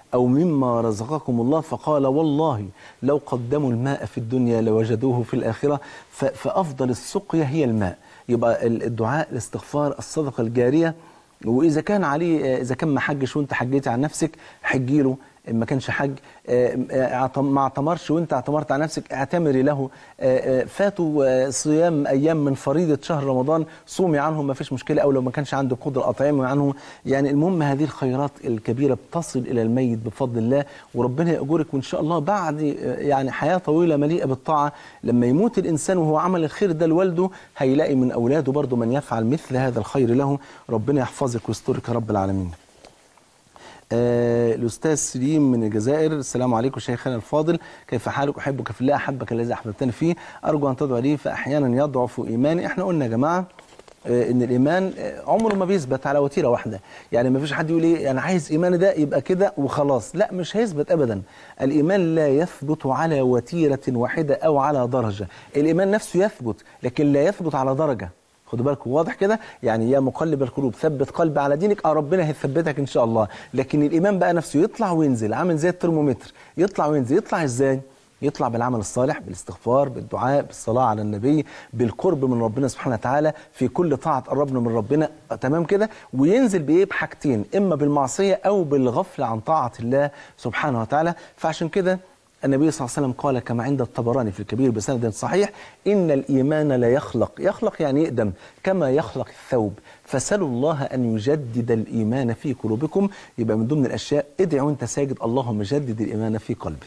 أو مما رزقكم الله فقال والله لو قدموا الماء في الدنيا لوجدوه في الآخرة ف- فأفضل السقيا هي الماء يبقى ال- الدعاء الاستغفار الصدقة الجارية وإذا كان عليه إذا كان ما حجش وأنت حجيتي عن نفسك حجي له إن ما كانش حج آه، آه، اعتم- ما اعتمرش وانت اعتمرت على نفسك اعتمري له آه، آه، فاتوا آه، صيام ايام من فريضه شهر رمضان صومي عنهم ما فيش مشكله او لو ما كانش عنده قدره اطعمي عنهم يعني المهم هذه الخيرات الكبيره بتصل الى الميت بفضل الله وربنا ياجرك وان شاء الله بعد آه، يعني حياه طويله مليئه بالطاعه لما يموت الانسان وهو عمل الخير ده لوالده هيلاقي من اولاده برضه من يفعل مثل هذا الخير له ربنا يحفظك ويسترك يا رب العالمين آه، الأستاذ سليم من الجزائر السلام عليكم شيخنا الفاضل كيف حالك أحبك في الله أحبك الذي أحببتني فيه أرجو أن تدعو لي فأحيانا يضعف إيماني إحنا قلنا يا جماعة آه، ان الايمان آه، عمره ما بيثبت على وتيره واحده يعني ما فيش حد يقول ايه انا عايز ايماني ده يبقى كده وخلاص لا مش هيثبت ابدا الايمان لا يثبت على وتيره واحده او على درجه الايمان نفسه يثبت لكن لا يثبت على درجه خدوا بالكم واضح كده يعني يا مقلب القلوب ثبت قلبي على دينك اه ربنا هيثبتك ان شاء الله لكن الايمان بقى نفسه يطلع وينزل عامل زي الترمومتر يطلع وينزل يطلع ازاي يطلع بالعمل الصالح بالاستغفار بالدعاء بالصلاة على النبي بالقرب من ربنا سبحانه وتعالى في كل طاعة قربنا من ربنا آه، تمام كده وينزل بإيه بحاجتين إما بالمعصية أو بالغفلة عن طاعة الله سبحانه وتعالى فعشان كده النبي صلى الله عليه وسلم قال كما عند الطبراني في الكبير بسند صحيح إن الإيمان لا يخلق يخلق يعني يقدم كما يخلق الثوب فسلوا الله أن يجدد الإيمان في قلوبكم يبقى من ضمن الأشياء ادعي وانت ساجد اللهم جدد الإيمان في قلبي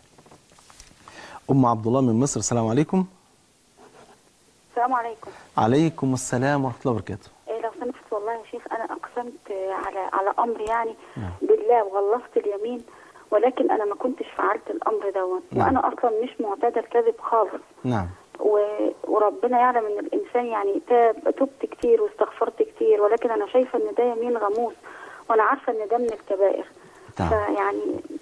أم عبد الله من مصر السلام عليكم السلام عليكم عليكم السلام ورحمة الله وبركاته إيه لو سمحت والله يا شيخ انا اقسمت على على امر يعني بالله وغلظت اليمين ولكن انا ما كنتش فعلت الامر دوت نعم. وانا اصلا مش معتاده الكذب خالص نعم و... وربنا يعلم ان الانسان يعني تاب تبت كتير واستغفرت كتير ولكن انا شايفه ان ده يمين غموس وانا عارفه ان ده من الكبائر نعم. فيعني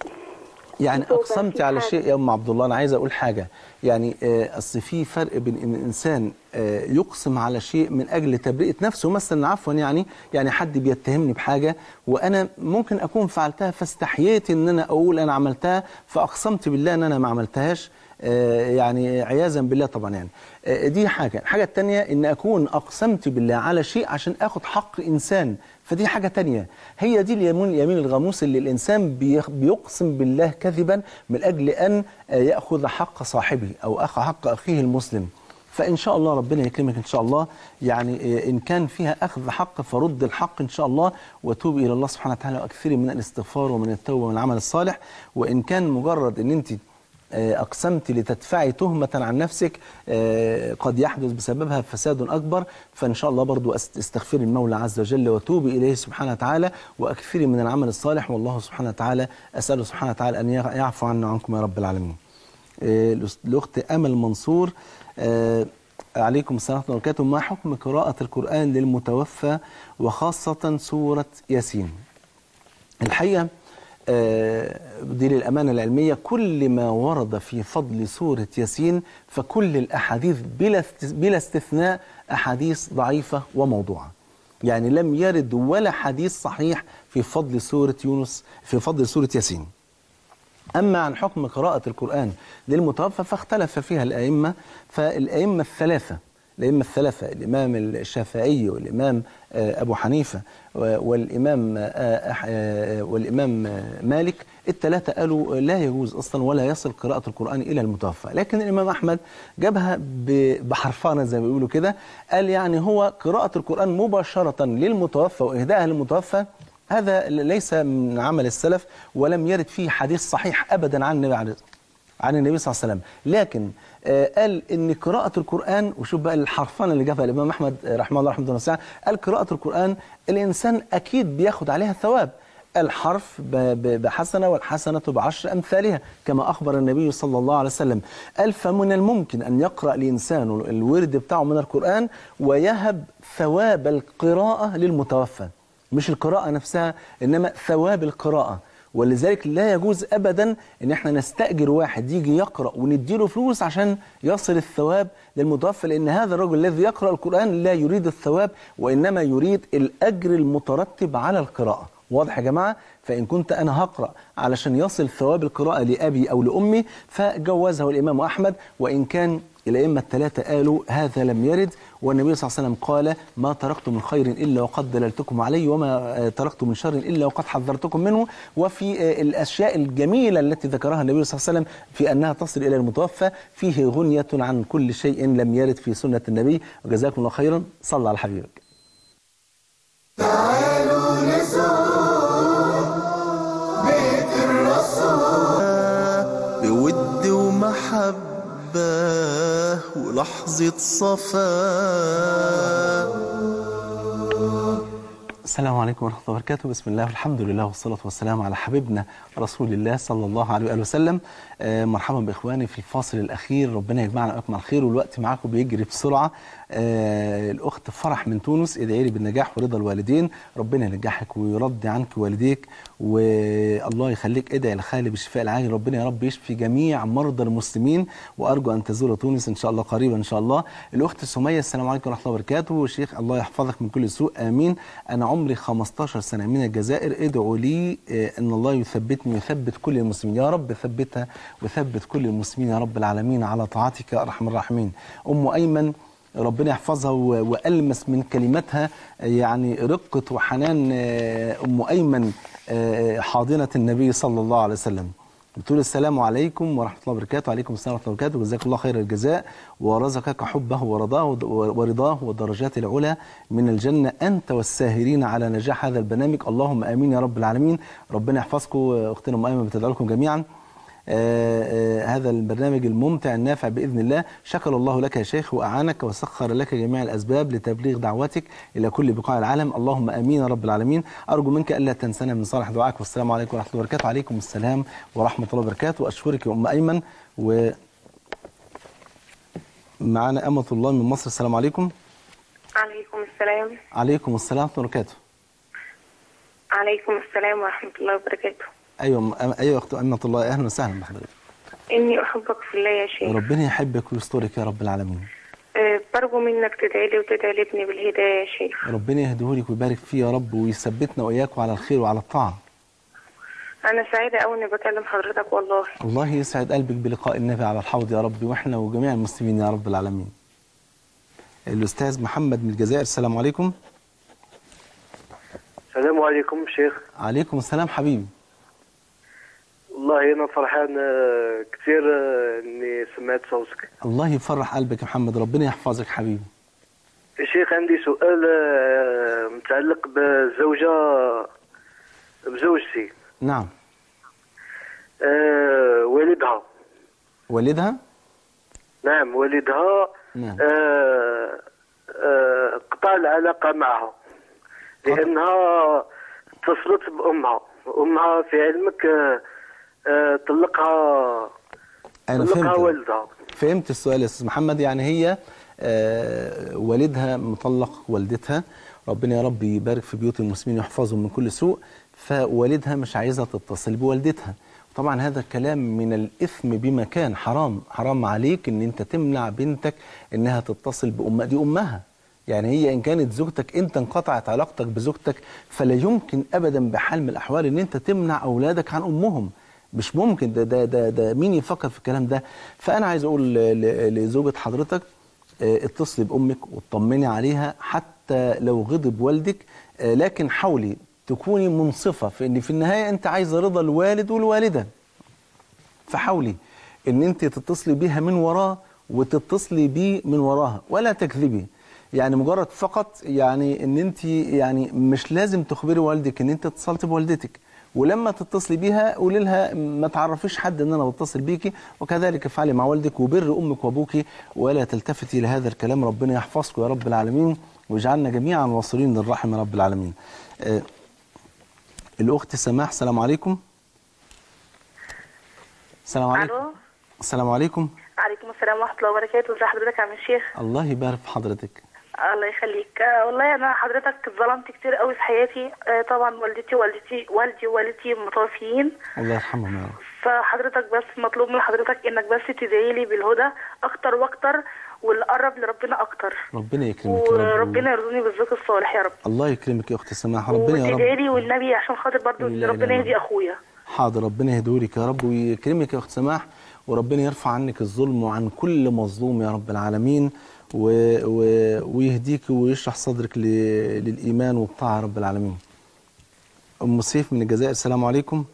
يعني توبة اقسمت في على حاجة. شيء يا ام عبد الله انا عايز اقول حاجه يعني آه، اصل في فرق بين ان الانسان آه، يقسم على شيء من اجل تبرئه نفسه مثلا عفوا يعني يعني حد بيتهمني بحاجه وانا ممكن اكون فعلتها فاستحييت ان انا اقول انا عملتها فاقسمت بالله ان انا ما عملتهاش آه، يعني عياذا بالله طبعا يعني آه، دي حاجه الحاجه الثانيه ان اكون اقسمت بالله على شيء عشان اخد حق انسان فدي حاجة تانية هي دي اليمين اليمين الغموس اللي الإنسان بيخ- بيقسم بالله كذبا من أجل أن آه، يأخذ حق صاحبه أو أخ حق أخيه المسلم فإن شاء الله ربنا يكرمك إن شاء الله يعني آه، إن كان فيها أخذ حق فرد الحق إن شاء الله وتوب إلى الله سبحانه وتعالى وأكثري من الاستغفار ومن التوبة ومن العمل الصالح وإن كان مجرد أن أنت آه، أقسمت لتدفعي تهمة عن نفسك آه، قد يحدث بسببها فساد أكبر فإن شاء الله برضو أست- استغفري المولى عز وجل وتوبي إليه سبحانه وتعالى وأكثري من العمل الصالح والله سبحانه وتعالى أسأله سبحانه وتعالى أن يع- يعفو عنا وعنكم يا رب العالمين آه، الأس- الأخت أمل منصور آه، عليكم السلام ورحمة الله وبركاته ما حكم قراءة القرآن للمتوفى وخاصة سورة ياسين الحقيقة آه، دي للأمانة العلمية كل ما ورد في فضل سورة ياسين فكل الأحاديث بلا است- بلا استثناء أحاديث ضعيفة وموضوعة يعني لم يرد ولا حديث صحيح في فضل سورة يونس في فضل سورة ياسين أما عن حكم قراءة القرآن للمتوفى فاختلف فيها الأئمة فالأئمة الثلاثة الأئمة الثلاثة الإمام الشافعي والإمام آه، أبو حنيفة و- والإمام آه، أح- آه، والإمام آه، مالك الثلاثة قالوا لا يجوز أصلا ولا يصل قراءة القرآن إلى المتوفى لكن الإمام أحمد جابها ب- بحرفانة زي ما بيقولوا كده قال يعني هو قراءة القرآن مباشرة للمتوفى وإهدائها للمتوفى هذا ليس من عمل السلف ولم يرد فيه حديث صحيح ابدا عن النبي عليه عن النبي صلى الله عليه وسلم لكن آه، قال ان قراءة القرآن وشوف بقى الحرفان اللي جابها الامام احمد آه، رحمه الله رحمه الله واسعه قال قراءة القرآن الانسان اكيد بياخد عليها ثواب الحرف ب- ب- بحسنة والحسنة بعشر أمثالها كما أخبر النبي صلى الله عليه وسلم قال فمن الممكن أن يقرأ الإنسان الورد بتاعه من القرآن ويهب ثواب القراءة للمتوفى مش القراءة نفسها إنما ثواب القراءة ولذلك لا يجوز أبدا إن احنا نستأجر واحد يجي يقرأ ونديله فلوس عشان يصل الثواب للمتوفى لأن هذا الرجل الذي يقرأ القرآن لا يريد الثواب وإنما يريد الأجر المترتب على القراءة واضح يا جماعة فإن كنت أنا هقرأ علشان يصل ثواب القراءة لأبي أو لأمي فجوزه الإمام أحمد وإن كان الأئمة الثلاثة قالوا هذا لم يرد والنبي صلى الله عليه وسلم قال ما تركت من خير إلا وقد دللتكم عليه وما آه، تركت من شر إلا وقد حذرتكم منه وفي آه، الأشياء الجميلة التي ذكرها النبي صلى الله عليه وسلم في أنها تصل إلى المتوفى فيه غنية عن كل شيء لم يرد في سنة النبي وجزاكم الله خيرا صلى على حبيبك تعالوا نزور بيت الرسول بود ومحبة ولحظة صفاء السلام عليكم ورحمة الله وبركاته بسم الله والحمد لله والصلاة والسلام على حبيبنا رسول الله صلى الله عليه وآله وسلم آه، مرحبا بإخواني في الفاصل الأخير ربنا يجمعنا وإياكم على الخير والوقت معاكم بيجري بسرعة آه، الأخت فرح من تونس ادعي لي بالنجاح ورضا الوالدين ربنا ينجحك ويرضي عنك والديك والله يخليك ادعي لخالي بالشفاء العاجل ربنا يا رب يشفي جميع مرضى المسلمين وأرجو أن تزور تونس إن شاء الله قريبا إن شاء الله الأخت سمية السلام عليكم ورحمة الله وبركاته شيخ الله يحفظك من كل سوء آمين أنا عمري 15 سنة من الجزائر ادعوا لي آه، أن الله يثبتني ويثبت كل المسلمين يا رب ثبتها وثبت كل المسلمين يا رب العالمين على طاعتك يا أرحم الراحمين أم أيمن ربنا يحفظها و- وألمس من كلماتها يعني رقة وحنان آه، أم أيمن آه، حاضنة النبي صلى الله عليه وسلم بتقول السلام عليكم ورحمة الله وبركاته وعليكم السلام ورحمة الله وبركاته وجزاك الله خير الجزاء ورزقك حبه ورضاه ورضاه والدرجات العلى من الجنة أنت والساهرين على نجاح هذا البرنامج اللهم آمين يا رب العالمين ربنا يحفظكم أختنا أم أيمن بتدعو لكم جميعا آه، آه، هذا البرنامج الممتع النافع بإذن الله شكر الله لك يا شيخ وأعانك وسخر لك جميع الأسباب لتبليغ دعوتك إلى كل بقاع العالم اللهم أمين يا رب العالمين أرجو منك ألا تنسانا من صالح دعائك والسلام عليكم ورحمة الله وبركاته وعليكم السلام ورحمة الله وبركاته وأشكرك يا أم أيمن و معنا أمة الله من مصر السلام عليكم عليكم السلام عليكم السلام ورحمة الله وبركاته عليكم السلام ورحمة الله وبركاته أيوة أم- أيوة أخت أمة الله أهلا وسهلا بحضرتك إني أحبك في الله يا شيخ ربنا يحبك ويسترك يا رب العالمين أه برجو منك تدعي لي وتدعي لابني بالهداية يا شيخ ربنا يهديهولك ويبارك فيه يا رب ويثبتنا وإياكم على الخير وعلى الطاعة أنا سعيدة أوي إني بكلم حضرتك والله الله يسعد قلبك بلقاء النبي على الحوض يا رب وإحنا وجميع المسلمين يا رب العالمين الأستاذ محمد من الجزائر السلام عليكم السلام عليكم شيخ عليكم السلام حبيبي والله انا فرحان آه، كثير آه، اني سمعت صوتك الله يفرح قلبك يا محمد ربنا يحفظك حبيبي يا شيخ عندي سؤال آه، متعلق بالزوجة بزوجتي نعم آه، والدها والدها نعم والدها نعم آه، آه، قطع العلاقة معها لأنها اتصلت بأمها أمها في علمك آه، آه، طلقها أنا طلقها فهمت والدها فهمت السؤال يا أستاذ محمد يعني هي آه، والدها مطلق والدتها ربنا يا رب يبارك في بيوت المسلمين ويحفظهم من كل سوء فوالدها مش عايزة تتصل بوالدتها طبعا هذا الكلام من الإثم بمكان حرام حرام عليك ان انت تمنع بنتك انها تتصل بأمها دي أمها يعني هي إن كانت زوجتك أنت انقطعت علاقتك بزوجتك فلا يمكن أبدا بحال من الأحوال أن أنت تمنع أولادك عن أمهم مش ممكن ده ده ده, ده مين يفكر في الكلام ده فأنا عايز أقول ل- ل- لزوجة حضرتك آه، اتصلي بأمك وطمني عليها حتى لو غضب والدك آه، لكن حاولي تكوني منصفة في أن في النهاية أنت عايزة رضا الوالد والوالدة فحاولي ان انت تتصلي بيها من وراه وتتصلي بيه من وراها ولا تكذبي يعني مجرد فقط يعني ان انت يعني مش لازم تخبري والدك ان انت اتصلت بوالدتك ولما تتصلي بيها قولي لها ما تعرفيش حد ان انا بتصل بيكي وكذلك افعلي مع والدك وبر امك وابوك ولا تلتفتي لهذا الكلام ربنا يحفظكم يا رب العالمين ويجعلنا جميعا واصلين للرحم يا رب العالمين آه الاخت سماح السلام عليكم السلام عليكم ألو السلام عليكم عليكم السلام ورحمة الله وبركاته ازي حضرتك يا عم الشيخ الله يبارك في حضرتك الله يخليك آه، والله انا حضرتك اتظلمت كتير قوي في حياتي آه، طبعا والدتي والدتي والدي ووالدتي متوفيين الله يرحمهم يا رب فحضرتك بس مطلوب من حضرتك انك بس تدعي لي بالهدى اكتر واكتر واللي قرب لربنا اكتر ربنا يكرمك يا رب وربنا يرزقني بالزوج الصالح يا رب الله يكرمك يا اخت سماح ربنا يا وتدعي رب لي والنبي عشان خاطر برضو ان لا إله ربنا إلا يهدي اخويا حاضر ربنا يهديهولك يا رب ويكرمك يا اخت سماح وربنا يرفع عنك الظلم وعن كل مظلوم يا رب العالمين و... و... ويهديك ويشرح صدرك ل... للايمان والطاعه يا رب العالمين ام سيف من الجزائر السلام عليكم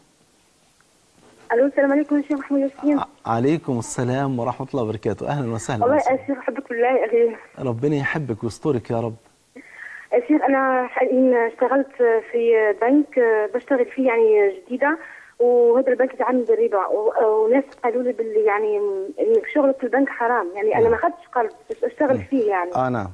الو السلام عليكم يا شيخ محمود ياسين عليكم السلام ورحمه الله وبركاته اهلا وسهلا والله أم سيف. يا شيخ احبك بالله يا اخي ربنا يحبك ويسترك يا رب يا شيخ انا حاليا اشتغلت في بنك بشتغل فيه يعني جديده وهذا البنك يتعامل بالربا و- وناس قالوا لي باللي يعني ان شغلك في البنك حرام يعني انا ما اخذتش قرض بس اشتغل فيه يعني اه نعم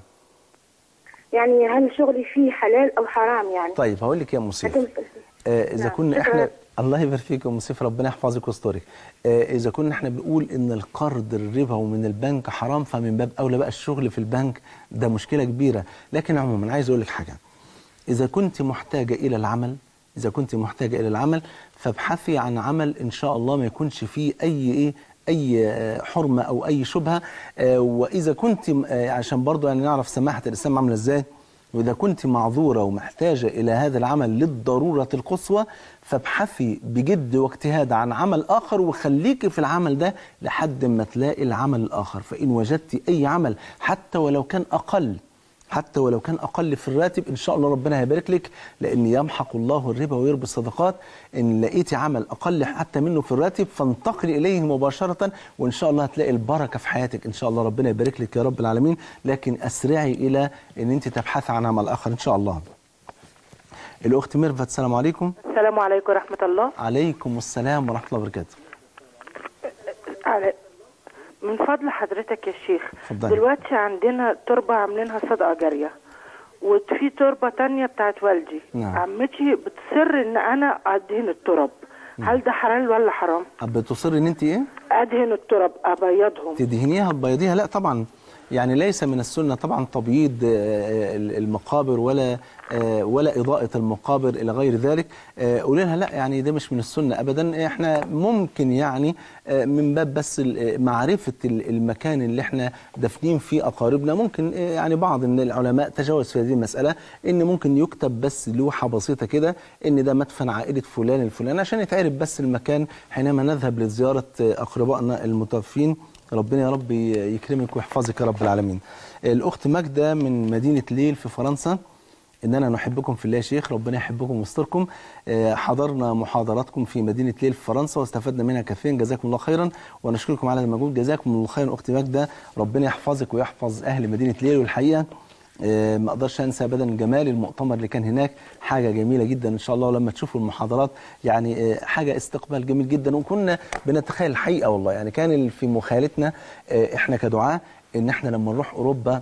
يعني هل شغلي فيه حلال او حرام يعني طيب هقول لك يا ام سيف هتم- آه، إذا نعم. كنا شكراً. إحنا الله يبارك فيك يا أم سيف ربنا يحفظك ويسترك آه، إذا كنا إحنا بنقول إن القرض الربا ومن البنك حرام فمن باب أولى بقى الشغل في البنك ده مشكلة كبيرة لكن عموما عايز أقول لك حاجة إذا كنت محتاجة إلى العمل إذا كنت محتاجة إلى العمل فابحثي عن عمل إن شاء الله ما يكونش فيه أي إيه أي آه، حرمة أو أي شبهة آه، وإذا كنت آه، عشان برضو يعني نعرف سماحة الإسلام عاملة إزاي وإذا كنت معذورة ومحتاجة إلى هذا العمل للضرورة القصوى فابحثي بجد واجتهاد عن عمل آخر وخليكي في العمل ده لحد ما تلاقي العمل الآخر فإن وجدتي أي عمل حتى ولو كان أقل حتى ولو كان أقل في الراتب إن شاء الله ربنا هيبارك لك لأن يمحق الله الربا ويربي الصدقات إن لقيتي عمل أقل حتى منه في الراتب فانتقلي إليه مباشرة وإن شاء الله هتلاقي البركة في حياتك إن شاء الله ربنا يبارك لك يا رب العالمين لكن أسرعي إلى إن أنت تبحثي عن عمل آخر إن شاء الله الأخت ميرفت السلام عليكم السلام عليكم ورحمة الله عليكم السلام ورحمة الله وبركاته على من فضل حضرتك يا شيخ اتفضلي. دلوقتي عندنا تربة عاملينها صدقة جارية وفي تربة تانية بتاعت والدي نعم. عمتي بتصر ان انا ادهن التراب هل ده حلال ولا حرام بتصر إن أنت إيه ادهن التراب ابيضهم تدهنيها تبيضيها لا طبعا يعني ليس من السنة طبعا تبييض آه، المقابر ولا آه، ولا إضاءة المقابر إلى غير ذلك آه، قولي لها لا يعني ده مش من السنة أبدا إحنا ممكن يعني آه، من باب بس ال- معرفة ال- المكان اللي إحنا دافنين فيه أقاربنا ممكن آه، يعني بعض من العلماء تجاوز في هذه المسألة إن ممكن يكتب بس لوحة بسيطة كده إن ده مدفن عائلة فلان الفلاني عشان يتعرف بس المكان حينما نذهب لزيارة آه، أقربائنا المتوفين ربنا يا رب يكرمك ويحفظك يا رب العالمين الأخت ماجدة من مدينة ليل في فرنسا إننا نحبكم في الله يا شيخ ربنا يحبكم ويستركم آه، حضرنا محاضراتكم في مدينة ليل في فرنسا واستفدنا منها كثيرا جزاكم الله خيرا ونشكركم على المجهود جزاكم الله خيرا أختي ماجدة ربنا يحفظك ويحفظ أهل مدينة ليل والحقيقة آه، ما اقدرش انسى ابدا جمال المؤتمر اللي كان هناك حاجه جميله جدا ان شاء الله ولما تشوفوا المحاضرات يعني آه، حاجه استقبال جميل جدا وكنا بنتخيل الحقيقه والله يعني كان في مخيلتنا آه، احنا كدعاه ان احنا لما نروح اوروبا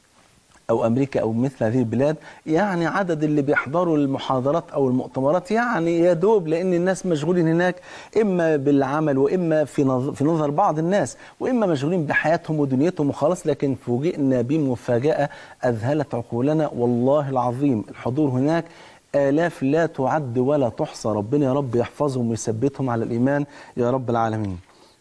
او امريكا او مثل هذه البلاد يعني عدد اللي بيحضروا المحاضرات او المؤتمرات يعني يا دوب لان الناس مشغولين هناك اما بالعمل واما في نظر, في نظر بعض الناس واما مشغولين بحياتهم ودنيتهم وخلاص لكن فوجئنا بمفاجاه اذهلت عقولنا والله العظيم الحضور هناك آلاف لا تعد ولا تحصى ربنا يا رب يحفظهم ويثبتهم على الإيمان يا رب العالمين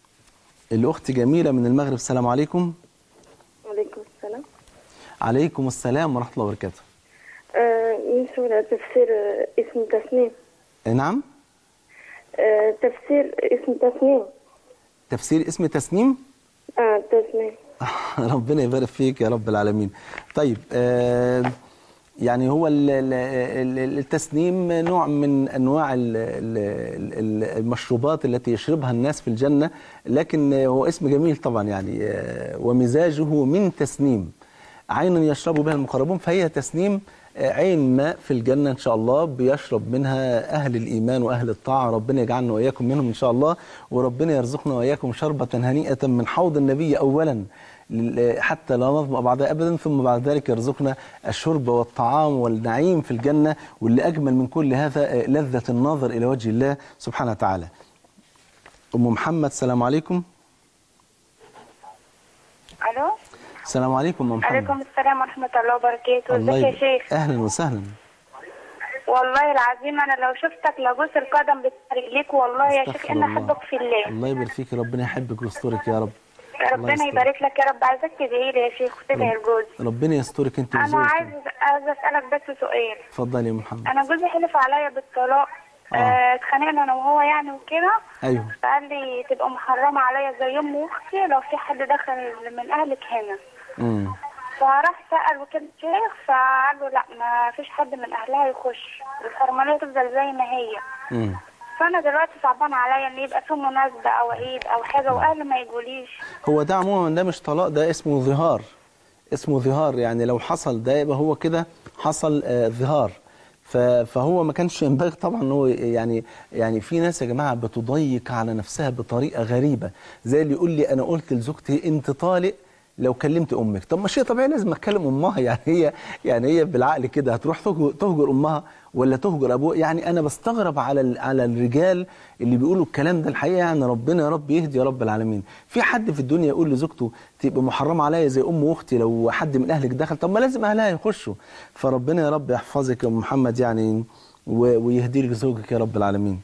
الأخت جميلة من المغرب السلام عليكم وعليكم السلام عليكم السلام ورحمة الله وبركاته آه، من سورة تفسير آه، اسم تسنيم نعم آه، تفسير اسم تسنيم تفسير اسم تسنيم اه تسنيم ربنا يبارك فيك يا رب العالمين طيب آه يعني هو ال- ال- ال- التسنيم نوع من انواع ال- ال- ال- المشروبات التي يشربها الناس في الجنه لكن هو اسم جميل طبعا يعني آه، ومزاجه من تسنيم عين يشرب بها المقربون فهي تسنيم آه، عين ماء في الجنة إن شاء الله بيشرب منها أهل الإيمان وأهل الطاعة ربنا يجعلنا وإياكم منهم إن شاء الله وربنا يرزقنا وإياكم شربة هنيئة من حوض النبي أولا لل- حتى لا نظمأ بعدها أبدا ثم بعد ذلك يرزقنا الشرب والطعام والنعيم في الجنة واللي أجمل من كل هذا آه، لذة النظر إلى وجه الله سبحانه وتعالى أم محمد السلام عليكم الو السلام عليكم أم محمد عليكم السلام ورحمه الله وبركاته الله ازيك يا يب- شيخ أهلا وسهلا والله العظيم انا لو شفتك لابوس القدم بتاع رجليك والله يا شيخ استغفر انا الله. احبك في الله الله يبارك فيك ربنا يحبك ويسترك يا رب ربنا يسترك. يبارك لك يا رب عايزاك تدعي لي يا شيخ وتدعي لجوزي ربنا يسترك انت انا وزوجك عايز عايز اسالك بس سؤال اتفضلي يا محمد انا جوزي حلف عليا بالطلاق آه. آه، اتخانقنا انا وهو يعني وكده ايوه فقال لي تبقى محرمه عليا زي امي واختي لو في حد دخل من اهلك هنا امم فراح سأل وكده شيخ فقال له لا ما فيش حد من اهلها يخش الحرمانيه تفضل زي ما هي امم فانا دلوقتي صعبان عليا ان يبقى في مناسبه او عيد او حاجه واهلي ما يجوليش هو ده عموما ده مش طلاق ده اسمه ظهار اسمه ظهار يعني لو حصل ده يبقى هو كده حصل آه، ظهار ف- فهو ما كانش ينبغي طبعا ان هو يعني يعني في ناس يا جماعه بتضيق على نفسها بطريقه غريبه زي اللي يقول لي انا قلت لزوجتي انت طالق لو كلمت امك طب ما شيء طبيعي لازم اتكلم امها يعني هي يعني هي بالعقل كده هتروح تهجر, تهجر امها ولا تهجر ابوها يعني انا بستغرب على ال- على الرجال اللي بيقولوا الكلام ده الحقيقه يعني ربنا يا رب يهدي يا رب العالمين في حد في الدنيا يقول لزوجته تبقى محرمه عليا زي ام واختي لو حد من اهلك دخل طب ما لازم اهلها يخشوا فربنا يا رب يحفظك يا ام محمد يعني و- ويهدي لك زوجك يا رب العالمين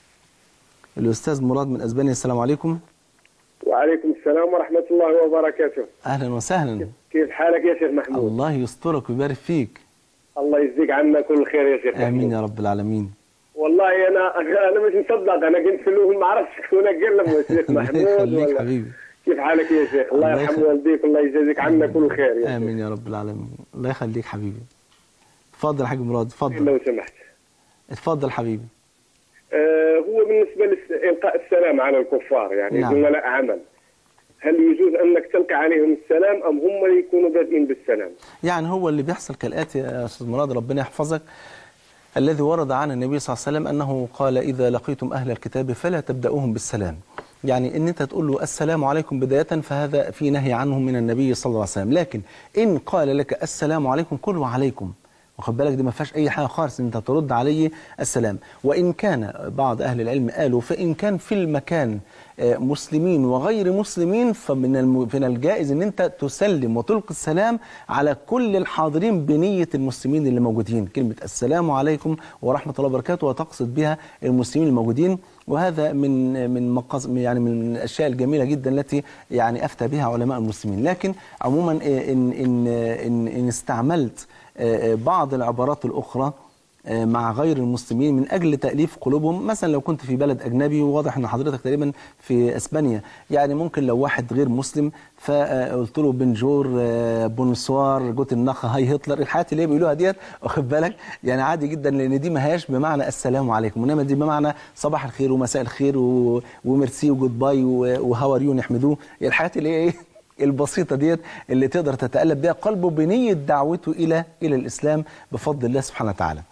الاستاذ مراد من اسبانيا السلام عليكم وعليكم السلام ورحمة الله وبركاته اهلا وسهلا كيف حالك يا شيخ محمود الله يسترك ويبارك فيك الله يجزيك عنا كل خير يا شيخ امين محمود يا رب العالمين والله انا انا مش مصدق انا كنت في اللوم ما اعرفش شكون اكلم يا شيخ الله محمود يخليك ولا حبيبي كيف حالك يا شيخ الله الله يرحم يخليك. والديك والله يجازيك عنا كل خير يا امين يا رب العالمين الله يخليك حبيبي اتفضل يا حاج مراد اتفضل لو سمحت اتفضل حبيبي آه هو بالنسبة لإلقاء السلام على الكفار يعني نعم. زملاء عمل هل يجوز أنك تلقى عليهم السلام أم هم يكونوا بادئين بالسلام يعني هو اللي بيحصل كالآتي يا أستاذ مراد ربنا يحفظك الذي ورد عن النبي صلى الله عليه وسلم أنه قال إذا لقيتم أهل الكتاب فلا تبدأوهم بالسلام يعني ان انت تقول له السلام عليكم بداية فهذا في نهي عنه من النبي صلى الله عليه وسلم لكن ان قال لك السلام عليكم قل وعليكم واخد بالك دي ما فيهاش اي حاجه خالص ان انت ترد عليه السلام وان كان بعض اهل العلم قالوا فان كان في المكان آه، مسلمين وغير مسلمين فمن الم- من الجائز ان انت تسلم وتلقي السلام على كل الحاضرين بنيه المسلمين اللي موجودين كلمه السلام عليكم ورحمه الله وبركاته وتقصد بها المسلمين الموجودين وهذا من من مقاص يعني من الاشياء الجميله جدا التي يعني افتى بها علماء المسلمين لكن عموما آه، ان ان ان, إن استعملت آه، آه، بعض العبارات الاخرى آه، مع غير المسلمين من اجل تاليف قلوبهم مثلا لو كنت في بلد اجنبي وواضح ان حضرتك تقريبا في اسبانيا يعني ممكن لو واحد غير مسلم فقلت له بنجور آه، بونسوار جوت النخ هاي هتلر الحاجات اللي هي بيقولوها ديت واخد بالك يعني عادي جدا لان دي ما هياش بمعنى السلام عليكم انما دي بمعنى صباح الخير ومساء الخير و- وميرسي وجود باي وهاو ار يو نحمدوه الحاجات اللي هي ايه البسيطة ديت اللي تقدر تتقلب بها قلبه بنية دعوته إلى إلى الإسلام بفضل الله سبحانه وتعالى.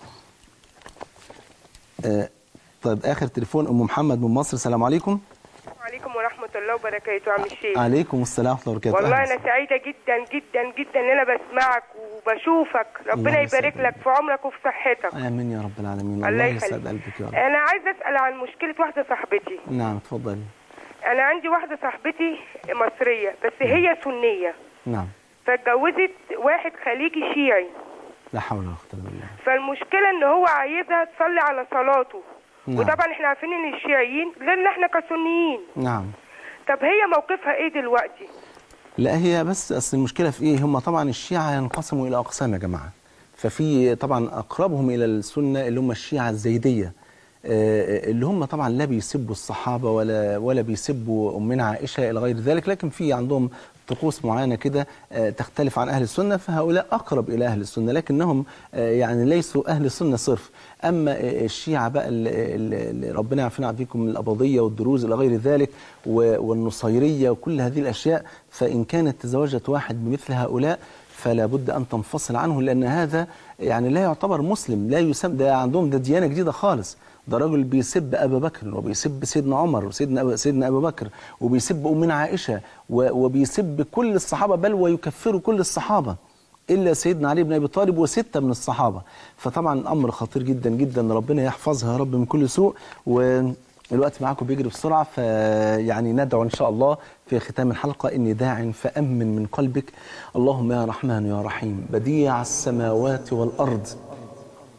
آه طيب آخر تليفون أم محمد من مصر السلام عليكم. وعليكم ورحمة الله وبركاته عم الشيخ عليكم السلام ورحمة الله وبركاته. والله أهلا أنا سعيدة جدا جدا جدا إن أنا بسمعك وبشوفك ربنا الله يبارك لك في عمرك وفي صحتك آمين يا رب العالمين الله الله يخليك. يسعد قلبك يا رب. أنا عايزة أسأل عن مشكلة واحدة صاحبتي نعم اتفضلي. أنا عندي واحدة صاحبتي مصرية بس هي سنية نعم فاتجوزت واحد خليجي شيعي لا حول ولا قوة إلا بالله. فالمشكلة إن هو عايزها تصلي على صلاته نعم. وطبعا احنا عارفين ان الشيعيين غيرنا احنا كسنيين نعم. طب هي موقفها ايه دلوقتي لا هي بس اصل المشكله في ايه هم طبعا الشيعه ينقسموا الى اقسام يا جماعه ففي طبعا اقربهم الى السنه اللي هم الشيعه الزيديه آه، اللي هم طبعا لا بيسبوا الصحابه ولا ولا بيسبوا امنا عائشه الى غير ذلك لكن في عندهم طقوس معينه كده آه، تختلف عن اهل السنه فهؤلاء اقرب الى اهل السنه لكنهم آه، يعني ليسوا اهل السنه صرف اما آه، الشيعه بقى اللي اللي ربنا يعافينا ويعافيكم من القبضيه والدروز الى غير ذلك و- والنصيريه وكل هذه الاشياء فان كانت تزوجت واحد بمثل هؤلاء فلا بد ان تنفصل عنه لان هذا يعني لا يعتبر مسلم لا يسمى ده عندهم ده ديانه جديده خالص ده راجل بيسب ابا بكر وبيسب سيدنا عمر وسيدنا أبا سيدنا ابا بكر وبيسب امنا عائشه و- وبيسب كل الصحابه بل ويكفر كل الصحابه الا سيدنا علي بن ابي طالب وسته من الصحابه فطبعا امر خطير جدا جدا ربنا يحفظها يا رب من كل سوء والوقت معاكم بيجري بسرعه فيعني ندعو ان شاء الله في ختام الحلقه اني داع فامن من قلبك اللهم يا رحمن يا رحيم بديع السماوات والارض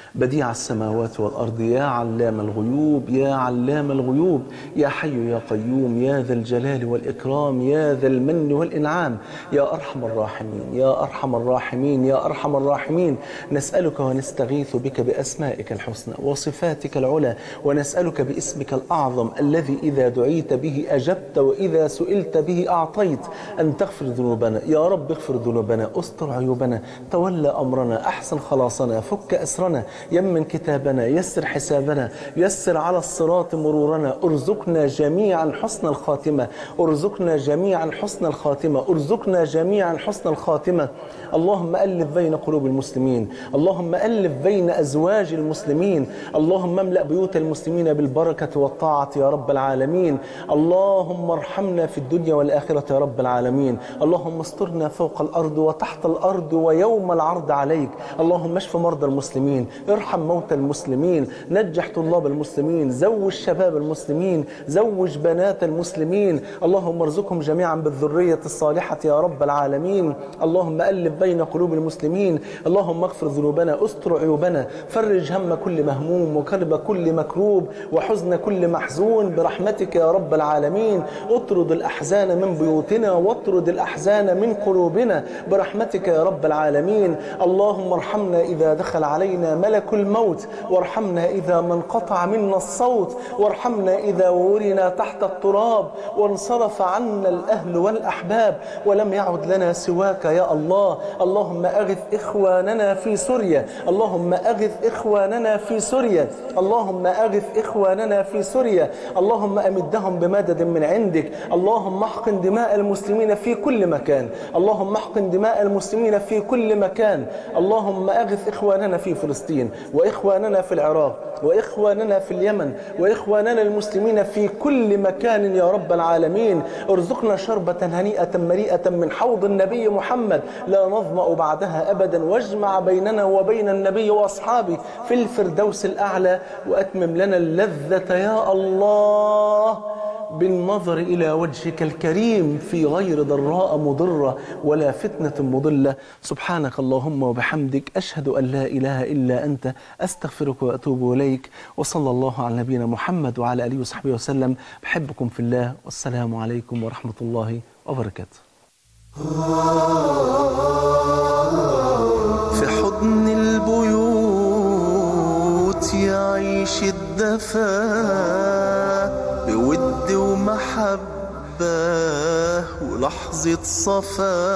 بديع السماوات والأرض يا علام الغيوب يا علام الغيوب يا حي يا قيوم يا ذا الجلال والإكرام يا ذا المن والإنعام يا أرحم الراحمين يا أرحم الراحمين يا أرحم الراحمين نسألك ونستغيث بك بأسمائك الحسنى وصفاتك العلى ونسألك باسمك الأعظم الذي إذا دعيت به أجبت وإذا سئلت به أعطيت أن تغفر ذنوبنا يا رب اغفر ذنوبنا استر عيوبنا تولى أمرنا أحسن خلاصنا فك أسرنا يمن كتابنا يسر حسابنا يسر على الصراط مرورنا ارزقنا جميعا حسن الخاتمة ارزقنا جميعا حسن الخاتمة ارزقنا جميعا حسن الخاتمة اللهم ألف بين قلوب المسلمين اللهم ألف بين أزواج المسلمين اللهم املأ بيوت المسلمين بالبركة والطاعة يا رب العالمين اللهم ارحمنا في الدنيا والآخرة يا رب العالمين اللهم استرنا فوق الأرض وتحت الأرض ويوم العرض عليك اللهم اشف مرضى المسلمين ارحم موتى المسلمين نجح طلاب المسلمين زوج شباب المسلمين زوج بنات المسلمين اللهم ارزقهم جميعا بالذرية الصالحة يا رب العالمين اللهم ألف بين قلوب المسلمين اللهم اغفر ذنوبنا استر عيوبنا فرج هم كل مهموم وكرب كل مكروب وحزن كل محزون برحمتك يا رب العالمين اطرد الأحزان من بيوتنا واطرد الأحزان من قلوبنا برحمتك يا رب العالمين اللهم ارحمنا إذا دخل علينا ملك الموت وارحمنا إذا ما انقطع منا الصوت وارحمنا إذا ورنا تحت التراب وانصرف عنا الأهل والأحباب ولم يعد لنا سواك يا الله اللهم أغث إخواننا في سوريا اللهم أغث إخواننا في سوريا اللهم أغث إخواننا في سوريا اللهم أمدهم بمدد من عندك اللهم احقن دماء المسلمين في كل مكان اللهم احقن دماء المسلمين في كل مكان اللهم أغث إخواننا في فلسطين وإخواننا في العراق وإخواننا في اليمن وإخواننا المسلمين في كل مكان يا رب العالمين ارزقنا شربة هنيئة مريئة من حوض النبي محمد لا نظمأ بعدها أبدا واجمع بيننا وبين النبي وأصحابه في الفردوس الأعلى وأتمم لنا اللذة يا الله بالنظر إلى وجهك الكريم في غير ضراء مضرة ولا فتنة مضلة سبحانك اللهم وبحمدك أشهد أن لا إله إلا أنت أستغفرك وأتوب إليك وصلى الله على نبينا محمد وعلى آله وصحبه وسلم بحبكم في الله والسلام عليكم ورحمة الله وبركاته في حضن البيوت يعيش الدفا بود ومحبة ولحظة صفا